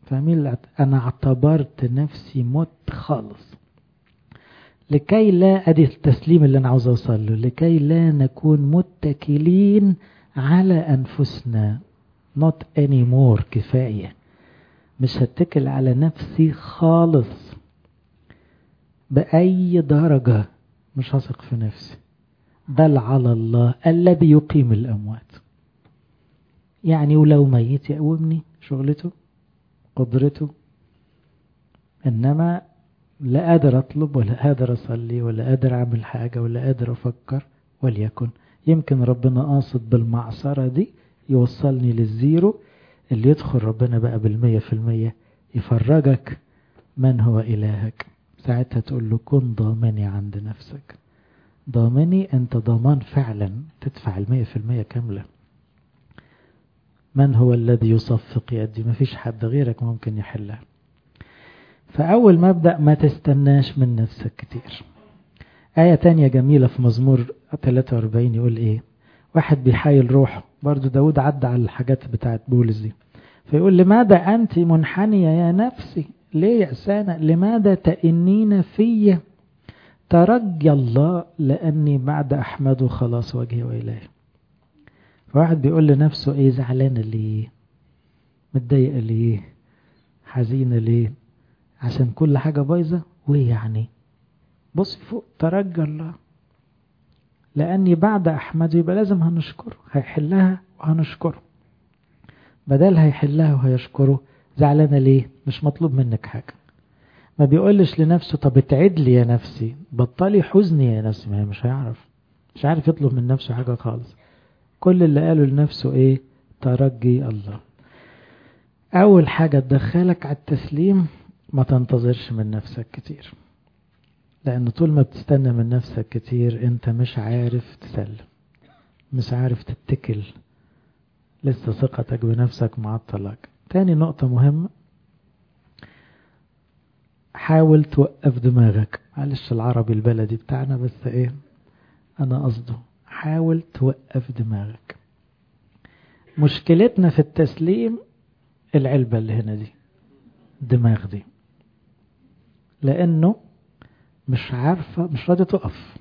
فاهمين انا اعتبرت نفسي مت خالص لكي لا ادي التسليم اللي انا عاوز اوصل له لكي لا نكون متكلين على انفسنا not anymore كفايه مش هتكل على نفسي خالص بأي درجة مش هثق في نفسي بل على الله الذي يقيم الأموات يعني ولو ميت يقومني شغلته قدرته إنما لا قادر أطلب ولا قادر أصلي ولا قادر أعمل حاجة ولا قادر أفكر وليكن يمكن ربنا قاصد بالمعصرة دي يوصلني للزيرو اللي يدخل ربنا بقى بالمية في المية يفرجك من هو إلهك ساعتها تقول له كن ضامني عند نفسك ضامني أنت ضمان فعلا تدفع المية في المية كاملة من هو الذي يصفق يدي ما فيش حد غيرك ممكن يحلها فأول مبدأ ما تستناش من نفسك كتير آية تانية جميلة في مزمور 43 يقول إيه واحد بيحايل روحه برضو داود عدى على الحاجات بتاعت بولس دي فيقول لماذا أنت منحنية يا نفسي ليه يا سانة لماذا تئنين في ترجى الله لأني بعد أحمد خلاص وجهي وإلهي فواحد بيقول لنفسه إيه زعلانة ليه متضايقة ليه حزينة ليه عشان كل حاجة بايظة وإيه يعني بص فوق ترجى الله لأني بعد أحمد يبقى لازم هنشكره هيحلها وهنشكره بدل هيحلها وهيشكره زعلانة ليه مش مطلوب منك حاجة ما بيقولش لنفسه طب اتعد لي يا نفسي بطلي حزني يا نفسي ما مش هيعرف مش عارف يطلب من نفسه حاجة خالص كل اللي قاله لنفسه ايه ترجي الله اول حاجة تدخلك على التسليم ما تنتظرش من نفسك كتير لأن طول ما بتستنى من نفسك كتير أنت مش عارف تسلم مش عارف تتكل لسه ثقتك بنفسك معطلك تاني نقطة مهمة حاول توقف دماغك معلش العربي البلدي بتاعنا بس ايه انا قصده حاول توقف دماغك مشكلتنا في التسليم العلبة اللي هنا دي الدماغ دي لانه مش عارفة مش راضية تقف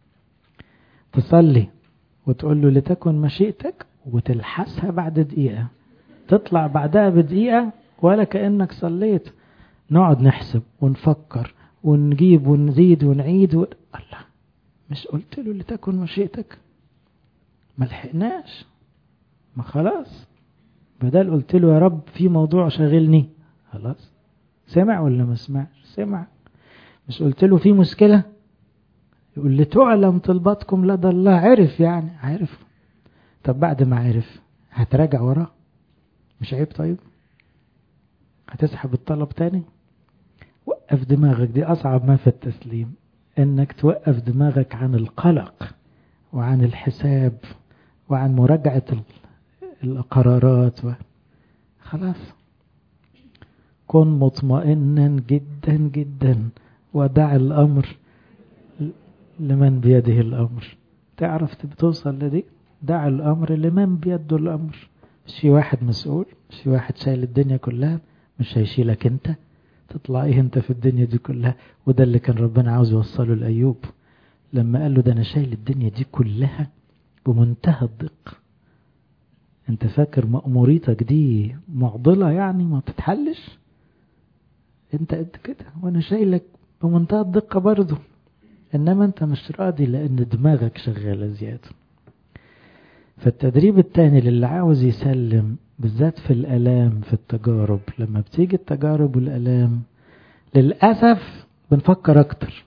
تصلي وتقول له لتكن مشيئتك وتلحسها بعد دقيقة تطلع بعدها بدقيقة ولا كأنك صليت نقعد نحسب ونفكر ونجيب ونزيد ونعيد و... الله مش قلت له لتكن مشيئتك ما لحقناش ما خلاص بدل قلت له يا رب في موضوع شاغلني خلاص سمع ولا ما سمعش سمع مش قلت له في مشكلة يقول لتعلم طلباتكم لدى الله عرف يعني عرف طب بعد ما عرف هتراجع وراه مش عيب طيب هتسحب الطلب تاني وقف دماغك دي أصعب ما في التسليم إنك توقف دماغك عن القلق وعن الحساب وعن مراجعة القرارات و... خلاص كن مطمئنا جدا جدا ودع الأمر لمن بيده الأمر تعرف توصل لدي دع الأمر لمن بيده الأمر مش في واحد مسؤول مش في واحد شايل الدنيا كلها مش هيشيلك انت تطلع ايه انت في الدنيا دي كلها وده اللي كان ربنا عاوز يوصله لأيوب لما قال له ده انا شايل الدنيا دي كلها بمنتهى الدقة انت فاكر مأموريتك دي معضلة يعني ما تتحلش انت قد كده وانا شايلك بمنتهى الدقة برضه انما انت مش راضي لان دماغك شغالة زيادة فالتدريب التاني للي عاوز يسلم بالذات في الالام في التجارب لما بتيجي التجارب والالام للأسف بنفكر اكتر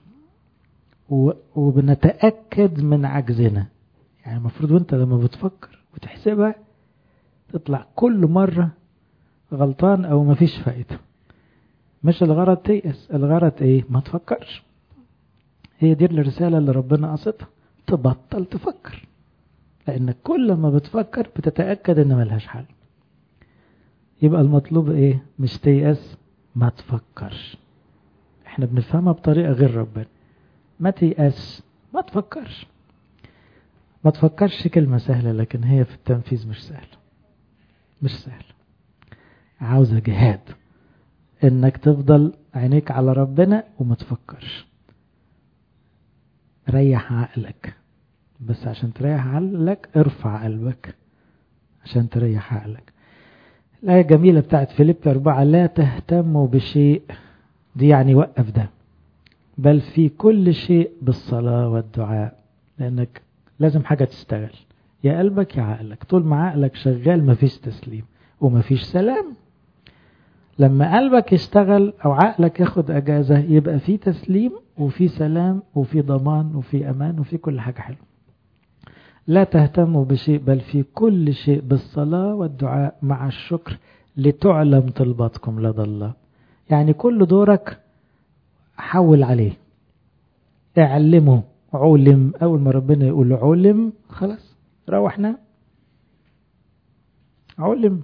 وبنتأكد من عجزنا يعني المفروض وانت لما بتفكر وتحسبها تطلع كل مرة غلطان او مفيش فائدة مش الغرض تيأس الغرض ايه ما تفكرش هي دي الرسالة اللي ربنا قصدها تبطل تفكر لانك كل ما بتفكر بتتأكد ان ملهاش حل يبقى المطلوب ايه مش تيأس ما تفكرش احنا بنفهمها بطريقة غير ربنا ما تيأس ما تفكرش ما تفكرش كلمة سهلة لكن هي في التنفيذ مش سهلة مش سهلة عاوزة جهاد انك تفضل عينيك على ربنا وما تفكرش ريح عقلك بس عشان تريح عقلك ارفع قلبك عشان تريح عقلك الآية الجميلة بتاعت فيليب أربعة لا تهتموا بشيء دي يعني وقف ده بل في كل شيء بالصلاة والدعاء لأنك لازم حاجة تشتغل يا قلبك يا عقلك طول ما عقلك شغال مفيش تسليم ومفيش سلام لما قلبك يشتغل أو عقلك ياخد أجازة يبقى في تسليم وفي سلام وفي ضمان وفي أمان وفي كل حاجة حلوة لا تهتموا بشيء بل في كل شيء بالصلاة والدعاء مع الشكر لتعلم طلباتكم لدى الله يعني كل دورك حول عليه اعلمه علم أول ما ربنا يقول علم خلاص روحنا علم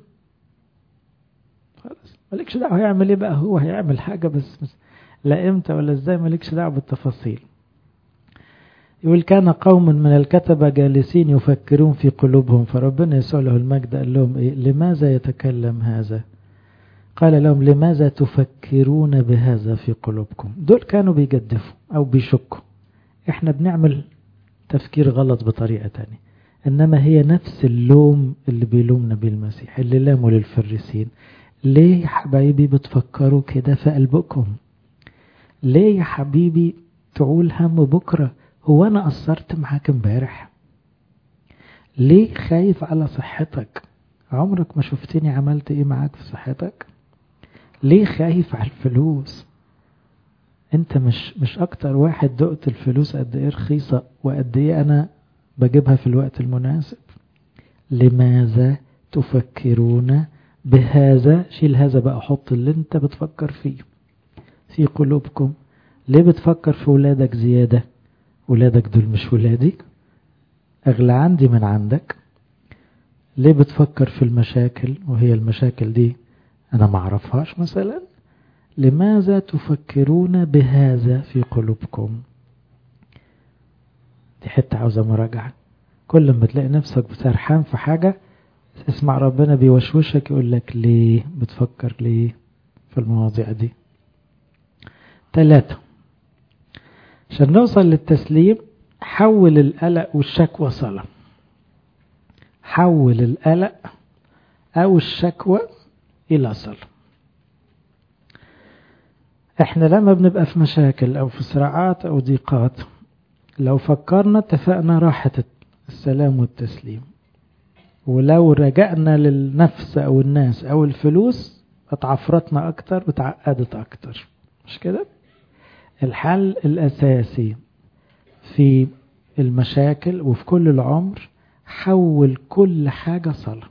خلاص مالكش دعوة هيعمل ايه بقى هو هيعمل حاجة بس, بس لا امتى ولا ازاي مالكش دعوة بالتفاصيل يقول كان قوم من الكتبة جالسين يفكرون في قلوبهم فربنا يسوع له المجد قال لهم إيه لماذا يتكلم هذا قال لهم لماذا تفكرون بهذا في قلوبكم دول كانوا بيجدفوا أو بيشكوا احنا بنعمل تفكير غلط بطريقة تانية إنما هي نفس اللوم اللي بيلومنا بيه المسيح اللي لاموا للفريسين ليه يا حبايبي بتفكروا كده في قلبكم ليه يا حبيبي تعول هم بكره هو أنا قصرت معاك امبارح ليه خايف على صحتك عمرك ما شفتني عملت ايه معاك في صحتك ليه خايف على الفلوس انت مش مش اكتر واحد دقت الفلوس قد ايه رخيصة وقد ايه انا بجيبها في الوقت المناسب لماذا تفكرون بهذا شيل هذا بقى حط اللي انت بتفكر فيه في قلوبكم ليه بتفكر في ولادك زياده ولادك دول مش ولادي أغلى عندي من عندك ليه بتفكر في المشاكل وهي المشاكل دي أنا معرفهاش مثلا لماذا تفكرون بهذا في قلوبكم دي حتة عاوزة مراجعة كل ما تلاقي نفسك بترحان في حاجة اسمع ربنا بيوشوشك يقول لك ليه بتفكر ليه في المواضيع دي ثلاثة عشان نوصل للتسليم حول القلق والشكوى صلاة حول القلق أو الشكوى إلى صلاة احنا لما بنبقى في مشاكل أو في صراعات أو ضيقات لو فكرنا اتفقنا راحة السلام والتسليم ولو رجعنا للنفس أو الناس أو الفلوس اتعفرتنا أكتر وتعقدت أكتر مش كده؟ الحل الأساسي في المشاكل وفي كل العمر حول كل حاجة صلاة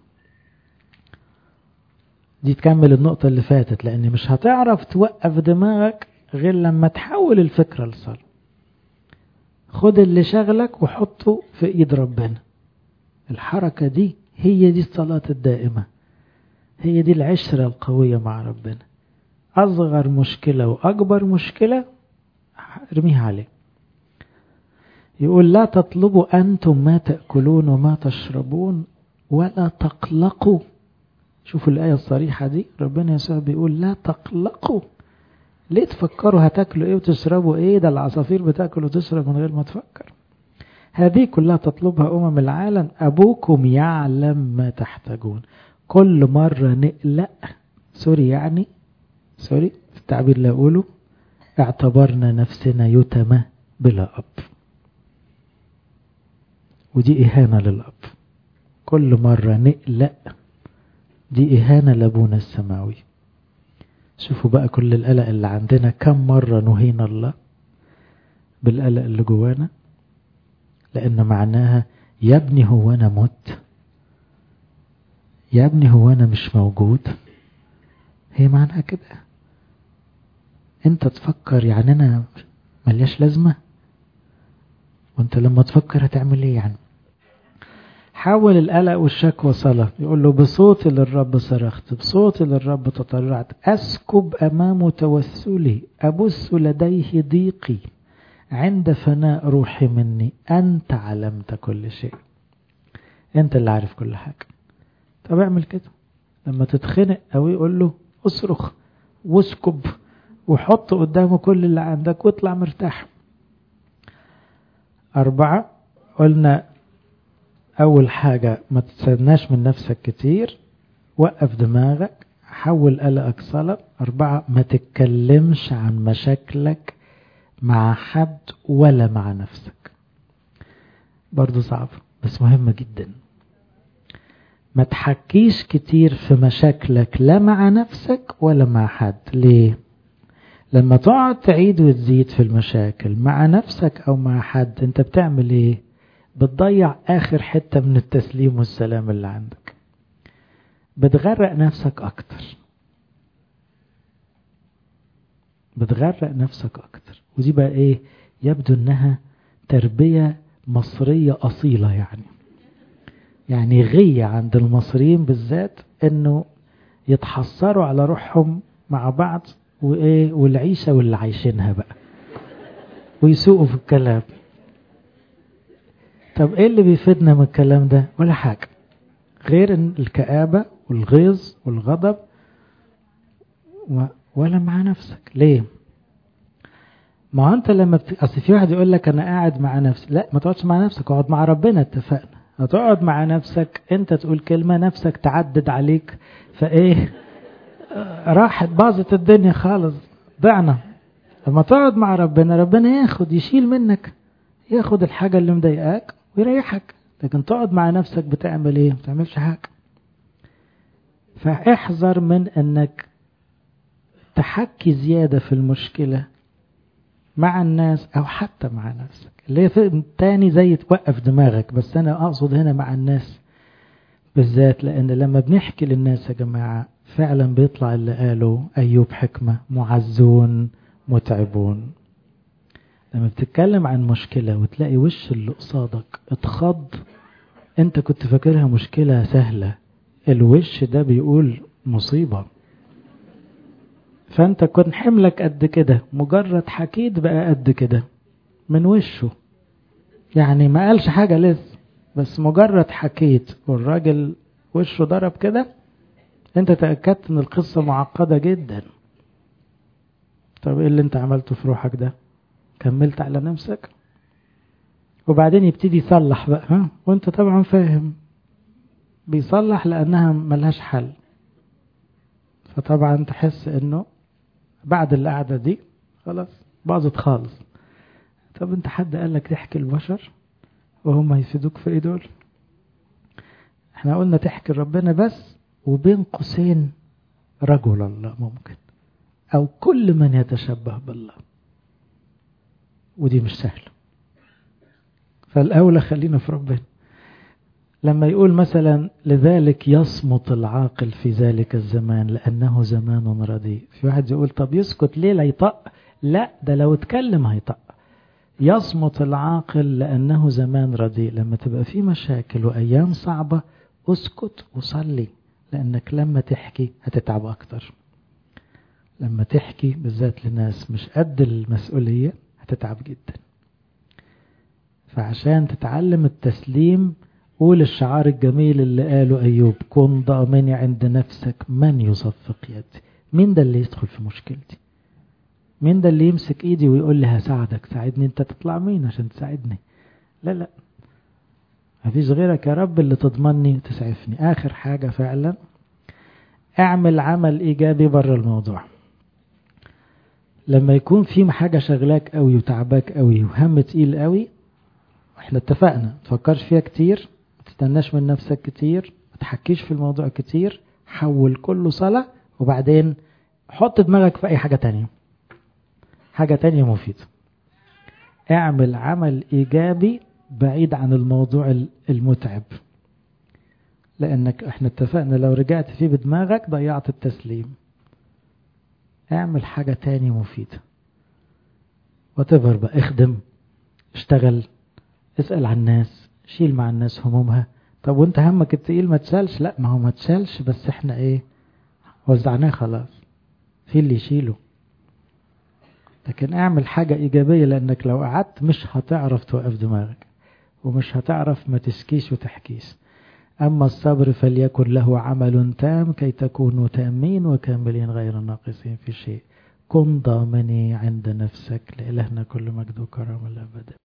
دي تكمل النقطة اللي فاتت لأن مش هتعرف توقف دماغك غير لما تحول الفكرة لصلاة خد اللي شغلك وحطه في ايد ربنا الحركة دي هي دي الصلاة الدائمة هي دي العشرة القوية مع ربنا أصغر مشكلة وأكبر مشكلة ارميها عليه يقول لا تطلبوا أنتم ما تأكلون وما تشربون ولا تقلقوا شوفوا الآية الصريحة دي ربنا يسوع بيقول لا تقلقوا ليه تفكروا هتاكلوا ايه وتشربوا ايه ده العصافير بتاكل وتشرب من غير ما تفكر هذه كلها تطلبها أمم العالم أبوكم يعلم ما تحتاجون كل مرة نقلق سوري يعني سوري التعبير اللي أقوله اعتبرنا نفسنا يتمى بلا أب ودي إهانة للأب كل مرة نقلق دي إهانة لأبونا السماوي شوفوا بقى كل القلق اللي عندنا كم مرة نهينا الله بالقلق اللي جوانا لأن معناها يا ابني هو أنا مت يا ابني هو أنا مش موجود هي معناها كده انت تفكر يعني انا ملياش لازمة وانت لما تفكر هتعمل ايه يعني حول القلق والشكوى صلاة يقول له بصوتي للرب صرخت بصوتي للرب تطرعت أسكب أمامه توسلي أبث لديه ضيقي عند فناء روحي مني أنت علمت كل شيء أنت اللي عارف كل حاجة طب اعمل كده لما تتخنق أو يقول له اصرخ واسكب وحط قدامه كل اللي عندك واطلع مرتاح أربعة قلنا أول حاجة ما تستناش من نفسك كتير وقف دماغك حول قلقك صلاة أربعة ما تتكلمش عن مشاكلك مع حد ولا مع نفسك برضو صعب بس مهمة جدا ما تحكيش كتير في مشاكلك لا مع نفسك ولا مع حد ليه لما تقعد تعيد وتزيد في المشاكل مع نفسك او مع حد انت بتعمل ايه بتضيع اخر حتة من التسليم والسلام اللي عندك بتغرق نفسك اكتر بتغرق نفسك اكتر ودي بقى ايه يبدو انها تربية مصرية اصيلة يعني يعني غية عند المصريين بالذات انه يتحسروا على روحهم مع بعض وايه والعيشة واللي عايشينها بقى ويسوقوا في الكلام طب ايه اللي بيفيدنا من الكلام ده ولا حاجة غير ان الكآبة والغيظ والغضب ولا مع نفسك ليه ما انت لما بت... اصل في واحد يقول لك انا قاعد مع نفسي لا ما تقعدش مع نفسك اقعد مع ربنا اتفقنا هتقعد مع نفسك انت تقول كلمة نفسك تعدد عليك فايه راحت باظت الدنيا خالص ضعنا لما تقعد مع ربنا ربنا ياخد يشيل منك ياخد الحاجة اللي مضايقاك ويريحك لكن تقعد مع نفسك بتعمل ايه ما بتعملش حاجة فاحذر من انك تحكي زيادة في المشكلة مع الناس او حتى مع نفسك اللي هي تاني زي توقف دماغك بس انا اقصد هنا مع الناس بالذات لان لما بنحكي للناس يا جماعة فعلا بيطلع اللي قاله ايوب حكمة معزون متعبون لما بتتكلم عن مشكلة وتلاقي وش اللي قصادك اتخض انت كنت فاكرها مشكلة سهلة الوش ده بيقول مصيبة فانت كن حملك قد كده مجرد حكيت بقى قد كده من وشه يعني ما قالش حاجة لسه بس مجرد حكيت والراجل وشه ضرب كده انت تأكدت ان القصة معقدة جدا طب ايه اللي انت عملته في روحك ده كملت على نفسك وبعدين يبتدي يصلح بقى ها وانت طبعا فاهم بيصلح لانها ملهاش حل فطبعا تحس انه بعد القعدة دي خلاص باظت خالص طب انت حد قال لك تحكي البشر وهم هيفيدوك في ايه دول احنا قلنا تحكي ربنا بس وبين قوسين رجل الله ممكن او كل من يتشبه بالله ودي مش سهلة فالأولى خلينا في ربنا لما يقول مثلا لذلك يصمت العاقل في ذلك الزمان لأنه زمان رديء في واحد يقول طب يسكت ليه لا يطق لا ده لو اتكلم هيطق يصمت العاقل لأنه زمان رديء لما تبقى في مشاكل وأيام صعبة اسكت وصلي لأنك لما تحكي هتتعب أكتر لما تحكي بالذات لناس مش قد المسؤولية هتتعب جدا فعشان تتعلم التسليم قول الشعار الجميل اللي قاله أيوب كن ضامني عند نفسك من يصفق يدي مين ده اللي يدخل في مشكلتي مين ده اللي يمسك ايدي ويقول لي هساعدك ساعدني انت تطلع مين عشان تساعدني لا لا مفيش غيرك يا رب اللي تضمني وتسعفني اخر حاجة فعلا اعمل عمل ايجابي بره الموضوع لما يكون في حاجة شغلاك قوي وتعباك قوي وهم تقيل قوي احنا اتفقنا تفكرش فيها كتير ما تستناش من نفسك كتير ما تحكيش في الموضوع كتير حول كله صلاة وبعدين حط دماغك في اي حاجة تانية حاجة تانية مفيدة اعمل عمل ايجابي بعيد عن الموضوع المتعب لانك احنا اتفقنا لو رجعت فيه بدماغك ضيعت التسليم اعمل حاجة تاني مفيدة وتبر بقى اخدم اشتغل اسأل عن الناس شيل مع الناس همومها طب وانت همك التقيل ما تشالش لا ما هو ما تشالش بس احنا ايه وزعناه خلاص في اللي يشيله لكن اعمل حاجة ايجابية لانك لو قعدت مش هتعرف توقف دماغك ومش هتعرف ما تسكيش وتحكيش أما الصبر فليكن له عمل تام كي تكونوا تامين وكاملين غير ناقصين في شيء كن ضامني عند نفسك لإلهنا كل مجد وكرم الأبد